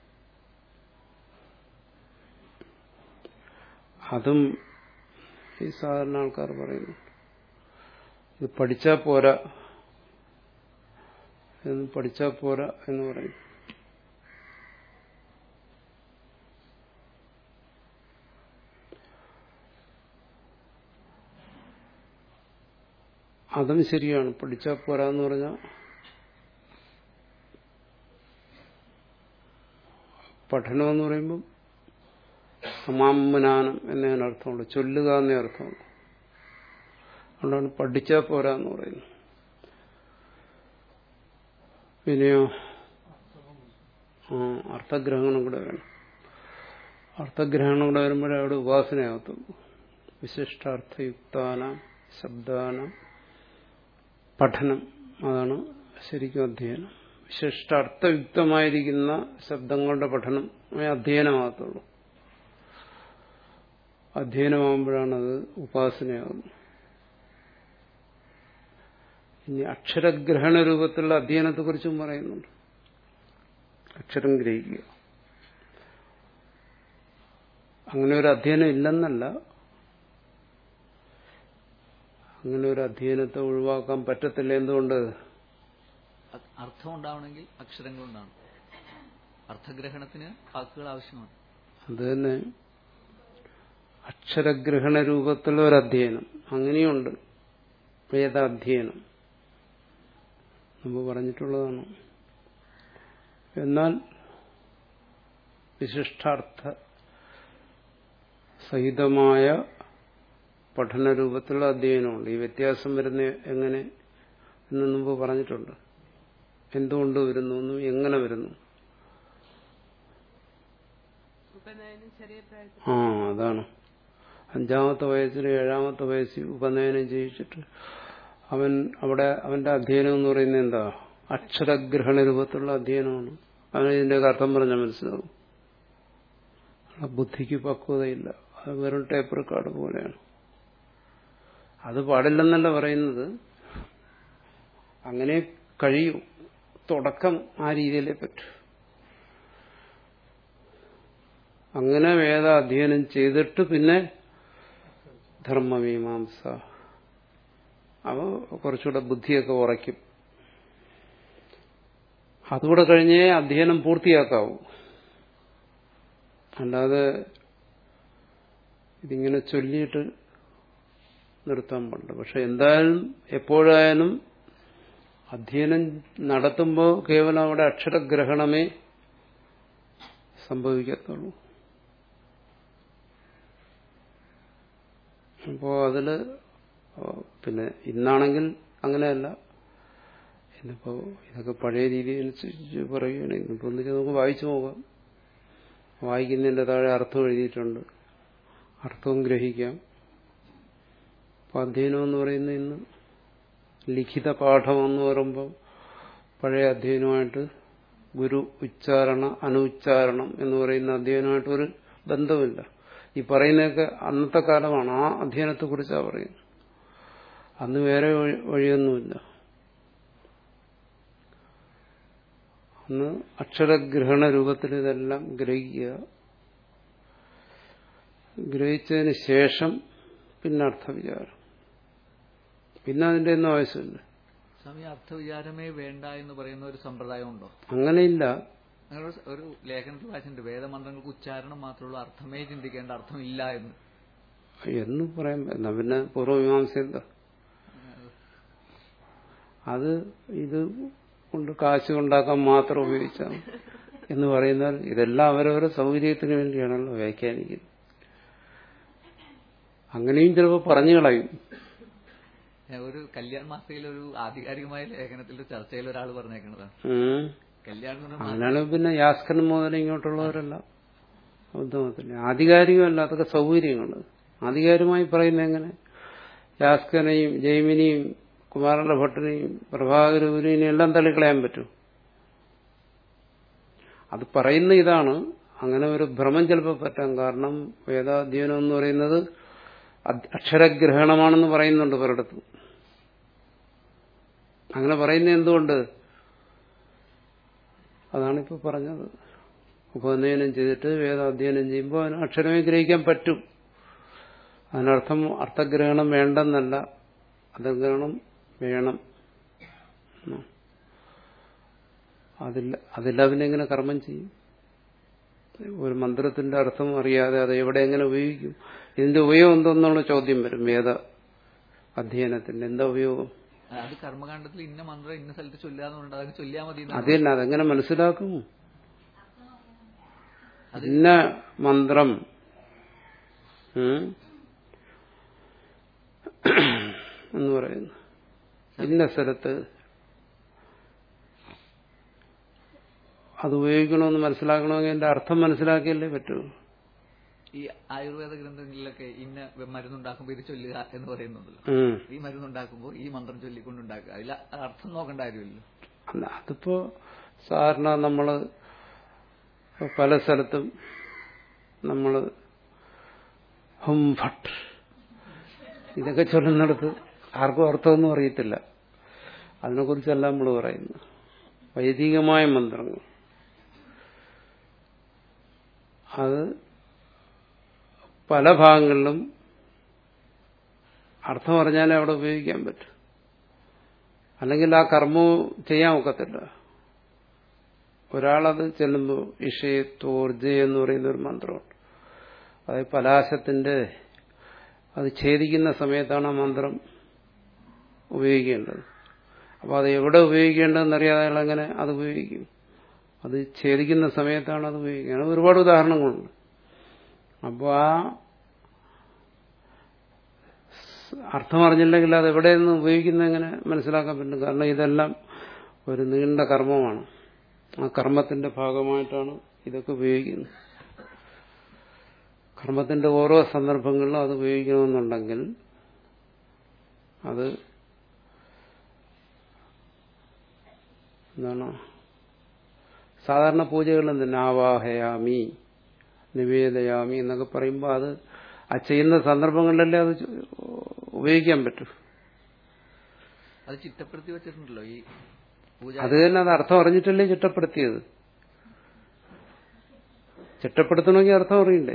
അതും ഈ സാധാരണ ആൾക്കാർ പറയുന്നു ഇത് പഠിച്ചാ പോരാ എന്ന് പഠിച്ചാ പോരാ എന്ന് പറയും അതും ശരിയാണ് പഠിച്ചാ പോരാന്ന് പറഞ്ഞാൽ പഠനം എന്ന് പറയുമ്പം സമാമനാനം എന്നേ അർത്ഥമുള്ളൂ ചൊല്ലുക എന്നേ അർത്ഥമുള്ളൂ അതുകൊണ്ടാണ് പഠിച്ചാ പോരാന്ന് പറയുന്നത് പിന്നെയോ അർത്ഥഗ്രഹണം കൂടെ വേണം അർത്ഥഗ്രഹണം കൂടെ വരുമ്പോഴേ അവിടെ ഉപാസനയാകത്തുള്ളൂ വിശിഷ്ടാർത്ഥയുക്താന ശബ്ദാനം പഠനം അതാണ് ശരിക്കും അധ്യയനം വിശിഷ്ടാർത്ഥയുക്തമായിരിക്കുന്ന ശബ്ദങ്ങളുടെ പഠനം അധ്യയനമാകത്തുള്ളൂ അധ്യയനമാകുമ്പോഴാണത് ഉപാസനയാകുന്നത് ഇനി അക്ഷരഗ്രഹണ രൂപത്തിലുള്ള അധ്യയനത്തെക്കുറിച്ചും പറയുന്നുണ്ട് അക്ഷരം ഗ്രഹിക്കുക അങ്ങനെ ഒരു അധ്യയനം ഇല്ലെന്നല്ല അങ്ങനെ ഒരു അധ്യയനത്തെ ഒഴിവാക്കാൻ പറ്റത്തില്ല എന്തുകൊണ്ട് അ- അർത്ഥം ഉണ്ടാവണമെങ്കിൽ അക്ഷരങ്ങൾ ഉണ്ടാവണം അർത്ഥഗ്രഹണത്തിന് വാക്കുകൾ ആവശ്യമാണ് അത് തന്നെ അക്ഷരഗ്രഹണ രൂപത്തിലുള്ള ഒരു അധ്യയനം അങ്ങനെയുണ്ട് വേദാധ്യയനം മുമ്പ് പറഞ്ഞിട്ടുള്ളതാണ് എന്നാൽ വിശിഷ്ടാർത്ഥ സഹിതമായ പഠന രൂപത്തിലുള്ള അധ്യയനമുണ്ട് ഈ വ്യത്യാസം വരുന്ന എങ്ങനെ എന്ന് മുമ്പ് പറഞ്ഞിട്ടുണ്ട് എന്തുകൊണ്ട് വരുന്നു എന്നും എങ്ങനെ വരുന്നു ഉപനയനം ചെറിയ പ്രായത്തിൽ ആ അതാണ് അഞ്ചാമത്തെ വയസ്സിൽ ഏഴാമത്തെ വയസ്സിൽ ഉപനയനം ചെയ്യിച്ചിട്ട് അവൻ അവിടെ അവന്റെ അധ്യയനം എന്ന് പറയുന്നത് എന്താ അക്ഷരഗ്രഹണ രൂപത്തിലുള്ള അധ്യയനമാണ് അവന് ഇതിന്റെ അർത്ഥം പറഞ്ഞാൽ മനസ്സിലാവും ആ ബുദ്ധിക്ക് പക്വതയില്ല അത് വെറും ടേപ്പ് റെക്കോർഡ് പോലെയാണ് അത് പാടില്ലെന്നല്ല പറയുന്നത് അങ്ങനെ കഴിയൂ തുടക്കം ആ രീതിയിലേ പറ്റൂ അങ്ങനെ വേദ അധ്യയനം ചെയ്തിട്ട് പിന്നെ ധർമ്മമീമാംസ അവ കുറച്ചുകൂടെ ബുദ്ധിയൊക്കെ ഉറയ്ക്കും അതുകൂടെ കഴിഞ്ഞേ അധ്യയനം പൂർത്തിയാക്കാവൂ അല്ലാതെ ഇതിങ്ങനെ ചൊല്ലിയിട്ട് നിർത്താൻ പാടില്ല പക്ഷെ എന്തായാലും എപ്പോഴായാലും അധ്യയനം നടത്തുമ്പോൾ കേവലം അവിടെ അക്ഷരഗ്രഹണമേ സംഭവിക്കത്തുള്ളൂ അപ്പോൾ അതില് പിന്നെ ഇന്നാണെങ്കിൽ അങ്ങനെയല്ല ഇന്നിപ്പോ ഇതൊക്കെ പഴയ രീതി അനുസരിച്ച് പറയുകയാണ് ഇന്നിപ്പോ ഒന്നിച്ച് നമുക്ക് വായിച്ചു നോക്കാം വായിക്കുന്നതിന്റെ താഴെ അർത്ഥം എഴുതിയിട്ടുണ്ട് അർത്ഥവും ഗ്രഹിക്കാം അപ്പൊ അധ്യയനം എന്ന് പറയുന്നത് ഇന്ന് ലിഖിത പാഠം എന്ന് പറയുമ്പോൾ പഴയ അധ്യയനമായിട്ട് ഗുരു ഉച്ചാരണ അനുച്ചാരണം എന്ന് പറയുന്ന അധ്യയനമായിട്ട് ഒരു ബന്ധമില്ല ഈ പറയുന്നതൊക്കെ അന്നത്തെ കാലമാണ് ആ അധ്യയനത്തെ കുറിച്ചാണ് പറയുന്നത് അന്ന് വേറെ വഴി- വഴിയൊന്നുമില്ല അന്ന് അക്ഷരഗ്രഹണ രൂപത്തിൽ ഇതെല്ലാം ഗ്രഹിക്കുക ഗ്രഹിച്ചതിന് ശേഷം പിന്നെ അർത്ഥവിചാരം പിന്നെ അതിന്റെ ഒന്നും ആവശ്യമില്ല സ്വാമി അർത്ഥവിചാരമേ വേണ്ട എന്ന് പറയുന്ന ഒരു സമ്പ്രദായം ഉണ്ടോ അങ്ങനെയില്ല അങ്ങനെ ഒരു- ഒരു ലേഖനത്തിൽ വായിച്ചിട്ടുണ്ട് വേദമന്ത്രങ്ങൾക്ക് ഉച്ചാരണം മാത്രമുള്ള അർത്ഥമേ ചിന്തിക്കേണ്ട അർത്ഥമില്ല എന്ന് എന്ന് പറയാൻ പ- എന്നാ പിന്നെ പൂർവ്വമീമാംസ എന്താ അത് ഇത് കൊണ്ട് കാശ് ഉണ്ടാക്കാൻ മാത്രം ഉപയോഗിച്ചാൽ മതി എന്ന് പറയുന്നാൽ ഇതെല്ലാം അവരവരുടെ സൗകര്യത്തിന് വേണ്ടിയാണല്ലോ വ്യാഖ്യാനിക്കുന്നത് അങ്ങനെയും ചിലപ്പോൾ പറഞ്ഞു കളയും ഞാൻ ഒരു കല്യാൺ മാസയിൽ ഒരു ആധികാരികമായ ലേഖനത്തിൽ ഒരു ചർച്ചയിൽ ഒരാൾ പറഞ്ഞേക്കുന്നതാണ് ഉം. കല്യാണം എന്ന് പറഞ്ഞാൽ അങ്ങനെയാണ് പിന്നെ യാസ്കൻ മുതൽ ഇങ്ങോട്ടുള്ളവരെല്ലാം ബുദ്ധമതത്തില്ല ആധികാരികമല്ല അതൊക്കെ സൗകര്യങ്ങൾ ആധികാരികമായി പറയുന്നത് എങ്ങനെ യാസ്കനെയും ജൈമിനെയും കുമാരന്റെ ഭട്ടനെയും പ്രഭാകരൂരിനെയും എല്ലാം തള്ളിക്കളയാൻ പറ്റും അത് പറയുന്ന ഇതാണ് അങ്ങനെ ഒരു ഭ്രമം ചിലപ്പോൾ പറ്റാം കാരണം വേദാധ്യയനം എന്ന് പറയുന്നത് അദ്- അക്ഷരഗ്രഹണമാണെന്ന് പറയുന്നുണ്ട് പലയിടത്തും അങ്ങനെ പറയുന്നത് എന്തുകൊണ്ട് അതാണിപ്പോ പറഞ്ഞത് ഉപനയനം ചെയ്തിട്ട് വേദാധ്യയനം ചെയ്യുമ്പോൾ അതിന് അക്ഷരമേ ഗ്രഹിക്കാൻ പറ്റും അതിനർത്ഥം അർത്ഥഗ്രഹണം വേണ്ടെന്നല്ല അർത്ഥഗ്രഹണം വേണം ഉം. അതില്ല അതില്ല പിന്നെ എങ്ങനെ കർമ്മം ചെയ്യും ഒരു മന്ത്രത്തിന്റെ അർത്ഥം അറിയാതെ അത് എവിടെ എങ്ങനെ ഉപയോഗിക്കും ഇതിന്റെ ഉപയോഗം എന്തെന്നുള്ള ചോദ്യം വരും വേദ അധ്യയനത്തിന്റെ എന്താ ഉപയോഗം അത് കർമ്മകാണ്ഡത്തിൽ ഇന്ന മന്ത്രം ഇന്ന സ്ഥലത്ത് ചൊല്ലാന്നുണ്ട് അതൊക്കെ ചൊല്ലിയാൽ മതി എന്നാണ്. അത് തന്നെ അതെങ്ങനെ മനസ്സിലാക്കും ഇന്ന മന്ത്രം ഉം, എന്ന് പറയുന്നു ഇന്ന സ്ഥലത്ത് അത് ഉപയോഗിക്കണമെന്ന് മനസ്സിലാക്കണമെങ്കിൽ എന്റെ അർത്ഥം മനസ്സിലാക്കിയല്ലേ പറ്റൂ ഈ ആയുർവേദ ഗ്രന്ഥങ്ങളിലൊക്കെ ഇന്ന മരുന്നുണ്ടാക്കുമ്പോൾ ഇത് ചൊല്ലുക എന്ന് പറയുന്നുണ്ടല്ലോ ഉം. ഈ മരുന്നുണ്ടാക്കുമ്പോൾ ഈ മന്ത്രം ചൊല്ലിക്കൊണ്ടുണ്ടാക്കുക അതിൽ അർത്ഥം നോക്കേണ്ട കാര്യമില്ലല്ലോ അല്ല അതിപ്പോ സാധാരണ നമ്മള് പല സ്ഥലത്തും നമ്മള് ഹും ഭട്ട് ഇതൊക്കെ ചൊല്ലുന്നിടത്ത് ആർക്കും അർത്ഥമൊന്നും അറിയത്തില്ല അതിനെക്കുറിച്ചല്ല നമ്മൾ പറയുന്നു വൈദികമായ മന്ത്രങ്ങൾ അത് പല ഭാഗങ്ങളിലും അർത്ഥം പറഞ്ഞാലേ അവിടെ ഉപയോഗിക്കാൻ പറ്റും അല്ലെങ്കിൽ ആ കർമ്മവും ചെയ്യാൻ ഒക്കത്തില്ല ഒരാളത് ചെല്ലുമ്പോൾ ഇഷയത്തോർജ എന്ന് പറയുന്ന ഒരു മന്ത്രമുണ്ട് അതായത് പലാശത്തിന്റെ അത് ഛേദിക്കുന്ന സമയത്താണ് ആ മന്ത്രം ഉപയോഗിക്കേണ്ടത് അപ്പോൾ അത് എവിടെ ഉപയോഗിക്കേണ്ടതെന്നറിയാതെ അയാൾ എങ്ങനെ അത് ഉപയോഗിക്കും അത് ഛേദിക്കുന്ന സമയത്താണ് അത് ഉപയോഗിക്കുന്നത് അങ്ങനെ ഒരുപാട് ഉദാഹരണങ്ങളുണ്ട് അപ്പോൾ ആ അർത്ഥം അറിഞ്ഞില്ലെങ്കിൽ അത് എവിടെ നിന്ന് ഉപയോഗിക്കുന്നത് എങ്ങനെ മനസ്സിലാക്കാൻ പറ്റും കാരണം ഇതെല്ലാം ഒരു നീണ്ട കർമ്മമാണ് ആ കർമ്മത്തിന്റെ ഭാഗമായിട്ടാണ് ഇതൊക്കെ ഉപയോഗിക്കുന്നത് കർമ്മത്തിന്റെ ഓരോ സന്ദർഭങ്ങളിലും അത് ഉപയോഗിക്കണമെന്നുണ്ടെങ്കിൽ അത് എന്താണ് സാധാരണ പൂജകളിൽ തന്നെ ആവാഹയാമി നിവേദയാമി എന്നൊക്കെ പറയുമ്പോൾ അത് ആ ചെയ്യുന്ന സന്ദർഭങ്ങളിലല്ലേ അത് ഉപയോഗിക്കാൻ പറ്റും അത് ചിട്ടപ്പെടുത്തി വെച്ചിട്ടുണ്ടല്ലോ ഈ പൂജ അത് തന്നെ അത് അർത്ഥം അറിഞ്ഞിട്ടല്ലേ ചിട്ടപ്പെടുത്തിയത് ചിട്ടപ്പെടുത്തണമെങ്കിൽ അർത്ഥം അറിയണ്ടേ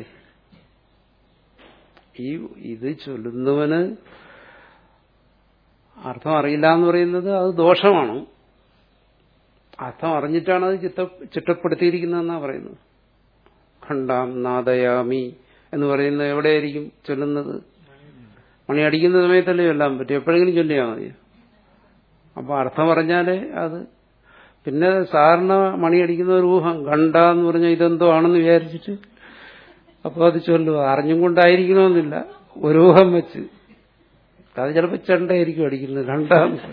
ഈ ഇത് ചൊല്ലുന്നവന് അർത്ഥം അറിയില്ല എന്ന് പറയുന്നത് അത് ദോഷമാണ് അർത്ഥം അറിഞ്ഞിട്ടാണ് അത് ചിത്ത ചിട്ടപ്പെടുത്തിയിരിക്കുന്നതെന്നാണ് പറയുന്നത് ഖണ്ഡാം നാദയാമി എന്ന് പറയുന്നത് എവിടെയായിരിക്കും ചൊല്ലുന്നത് മണി അടിക്കുന്ന സമയത്തല്ലേ ചൊല്ലാൻ പറ്റും എപ്പോഴെങ്കിലും ചൊല്ലിയാൽ മതി അപ്പൊ അർത്ഥം പറഞ്ഞാലേ അത് പിന്നെ സാധാരണ മണി അടിക്കുന്ന ഒരു ഊഹം ഖണ്ഡ എന്ന് പറഞ്ഞാൽ ഇതെന്തോ ആണെന്ന് വിചാരിച്ചിട്ട് അപ്പോൾ അത് ചൊല്ലുക അറിഞ്ഞും കൊണ്ടായിരിക്കണമെന്നില്ല ഒരു ഊഹം വെച്ച് അത് ചിലപ്പോൾ ചെണ്ടയായിരിക്കും അടിക്കുന്നത് ഖണ്ഡ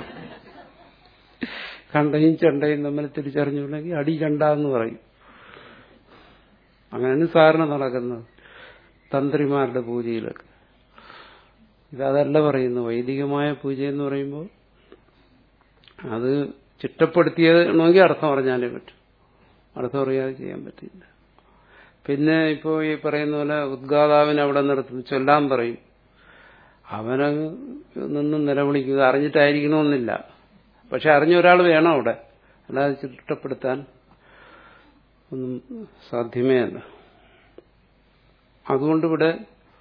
ഖണ്ഡയും ചെണ്ടയും തമ്മിൽ തിരിച്ചറിഞ്ഞില്ലെങ്കിൽ അടി ചെണ്ട എന്ന് പറയും അങ്ങനെയാണ് സാധാരണ നടക്കുന്നത് തന്ത്രിമാരുടെ പൂജയിലൊക്കെ ഇതല്ല പറയുന്നു വൈദികമായ പൂജ എന്ന് പറയുമ്പോൾ അത് ചിട്ടപ്പെടുത്തിയണമെങ്കിൽ അർത്ഥം പറഞ്ഞാലേ പറ്റും അർത്ഥം അറിയാതെ ചെയ്യാൻ പറ്റില്ല പിന്നെ ഇപ്പോൾ ഈ പറയുന്ന പോലെ ഉദ്ഗാതാവിനെ അവിടെ നിർത്തും ചൊല്ലാൻ പറയും അവന് നിന്നും നിലവിളിക്കുക അറിഞ്ഞിട്ടായിരിക്കണമെന്നില്ല പക്ഷെ അറിഞ്ഞ ഒരാൾ വേണം അവിടെ അല്ലാതെ ചിട്ടപ്പെടുത്താൻ ഒന്നും സാധ്യമേ അല്ല അതുകൊണ്ട് ഇവിടെ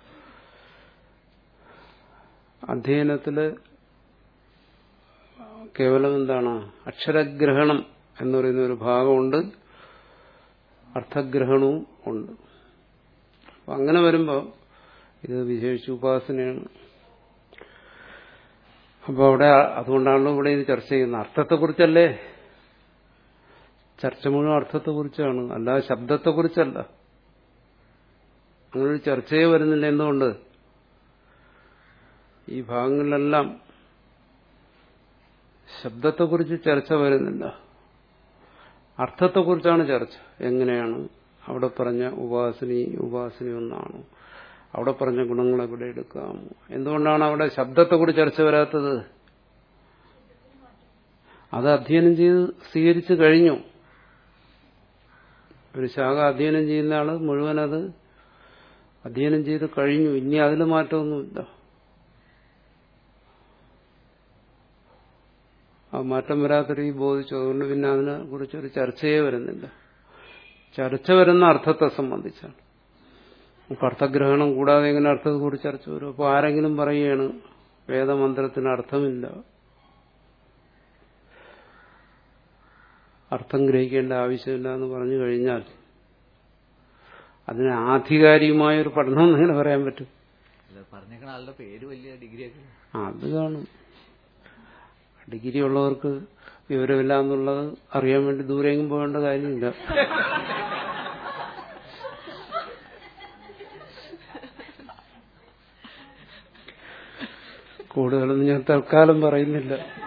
അധ്യയനത്തില് കേവലം എന്താണ് അക്ഷരഗ്രഹണം എന്ന് പറയുന്ന ഒരു ഭാഗമുണ്ട് അർത്ഥഗ്രഹണവും ഉണ്ട് അപ്പൊ അങ്ങനെ വരുമ്പോൾ ഇത് വിശേഷിച്ച് ഉപാസനയാണ് അപ്പോൾ അവിടെ അതുകൊണ്ടാണല്ലോ ഇവിടെ ഇത് ചർച്ച ചെയ്യുന്നത് അർത്ഥത്തെക്കുറിച്ചല്ലേ ചർച്ച മുഴുവൻ അർത്ഥത്തെക്കുറിച്ചാണ് അല്ലാതെ ശബ്ദത്തെക്കുറിച്ചല്ല അങ്ങനൊരു ചർച്ചയെ വരുന്നില്ല എന്തുകൊണ്ട് ഈ ഭാഗങ്ങളിലെല്ലാം ശബ്ദത്തെക്കുറിച്ച് ചർച്ച വരുന്നില്ല അർത്ഥത്തെക്കുറിച്ചാണ് ചർച്ച എങ്ങനെയാണ് അവിടെ പറഞ്ഞ ഉപാസനി ഉപാസനി ഒന്നാണ് അവിടെ പറഞ്ഞ ഗുണങ്ങൾ എവിടെ എടുക്കാം എന്തുകൊണ്ടാണ് അവിടെ ശബ്ദത്തെക്കുറിച്ച് ചർച്ച വരാത്തത് അത് അധ്യയനം ചെയ്ത് സ്വീകരിച്ചു കഴിഞ്ഞു ഒരു ശാഖ അധ്യയനം ചെയ്യുന്ന ആള് മുഴുവൻ അത് അധ്യയനം ചെയ്ത് കഴിഞ്ഞു ഇനി അതിൽ മാറ്റമൊന്നുമില്ല ആ മാറ്റം വരാത്തൊരു ഈ ബോധിച്ചു അതുകൊണ്ട് പിന്നെ അതിനെ കുറിച്ചൊരു ചർച്ചയെ വരുന്നില്ല ചർച്ച വരുന്ന അർത്ഥത്തെ സംബന്ധിച്ചാണ് അപ്പൊ അർത്ഥഗ്രഹണം കൂടാതെ എങ്ങനെ അർത്ഥത്തെ കുറിച്ച് ചർച്ച വരും അപ്പോൾ ആരെങ്കിലും പറയുകയാണ് വേദമന്ത്രത്തിന് അർത്ഥമില്ല അർത്ഥം ഗ്രഹിക്കേണ്ട ആവശ്യമില്ല എന്ന് പറഞ്ഞു കഴിഞ്ഞാൽ അതിന് ആധികാരികമായ ഒരു പഠനം എങ്ങനെ പറയാൻ പറ്റും അല്ല പറഞ്ഞേക്കണ ആളുടെ പേര് വലിയ ഡിഗ്രിയൊക്കെ അത് കാണും ഡിഗ്രി ഉള്ളവർക്ക് വിവരമില്ല എന്നുള്ളത് അറിയാൻ വേണ്ടി ദൂരെയും പോകേണ്ട കാര്യമില്ല കൂടുതലൊന്നും ഞാൻ തൽക്കാലം പറയുന്നില്ല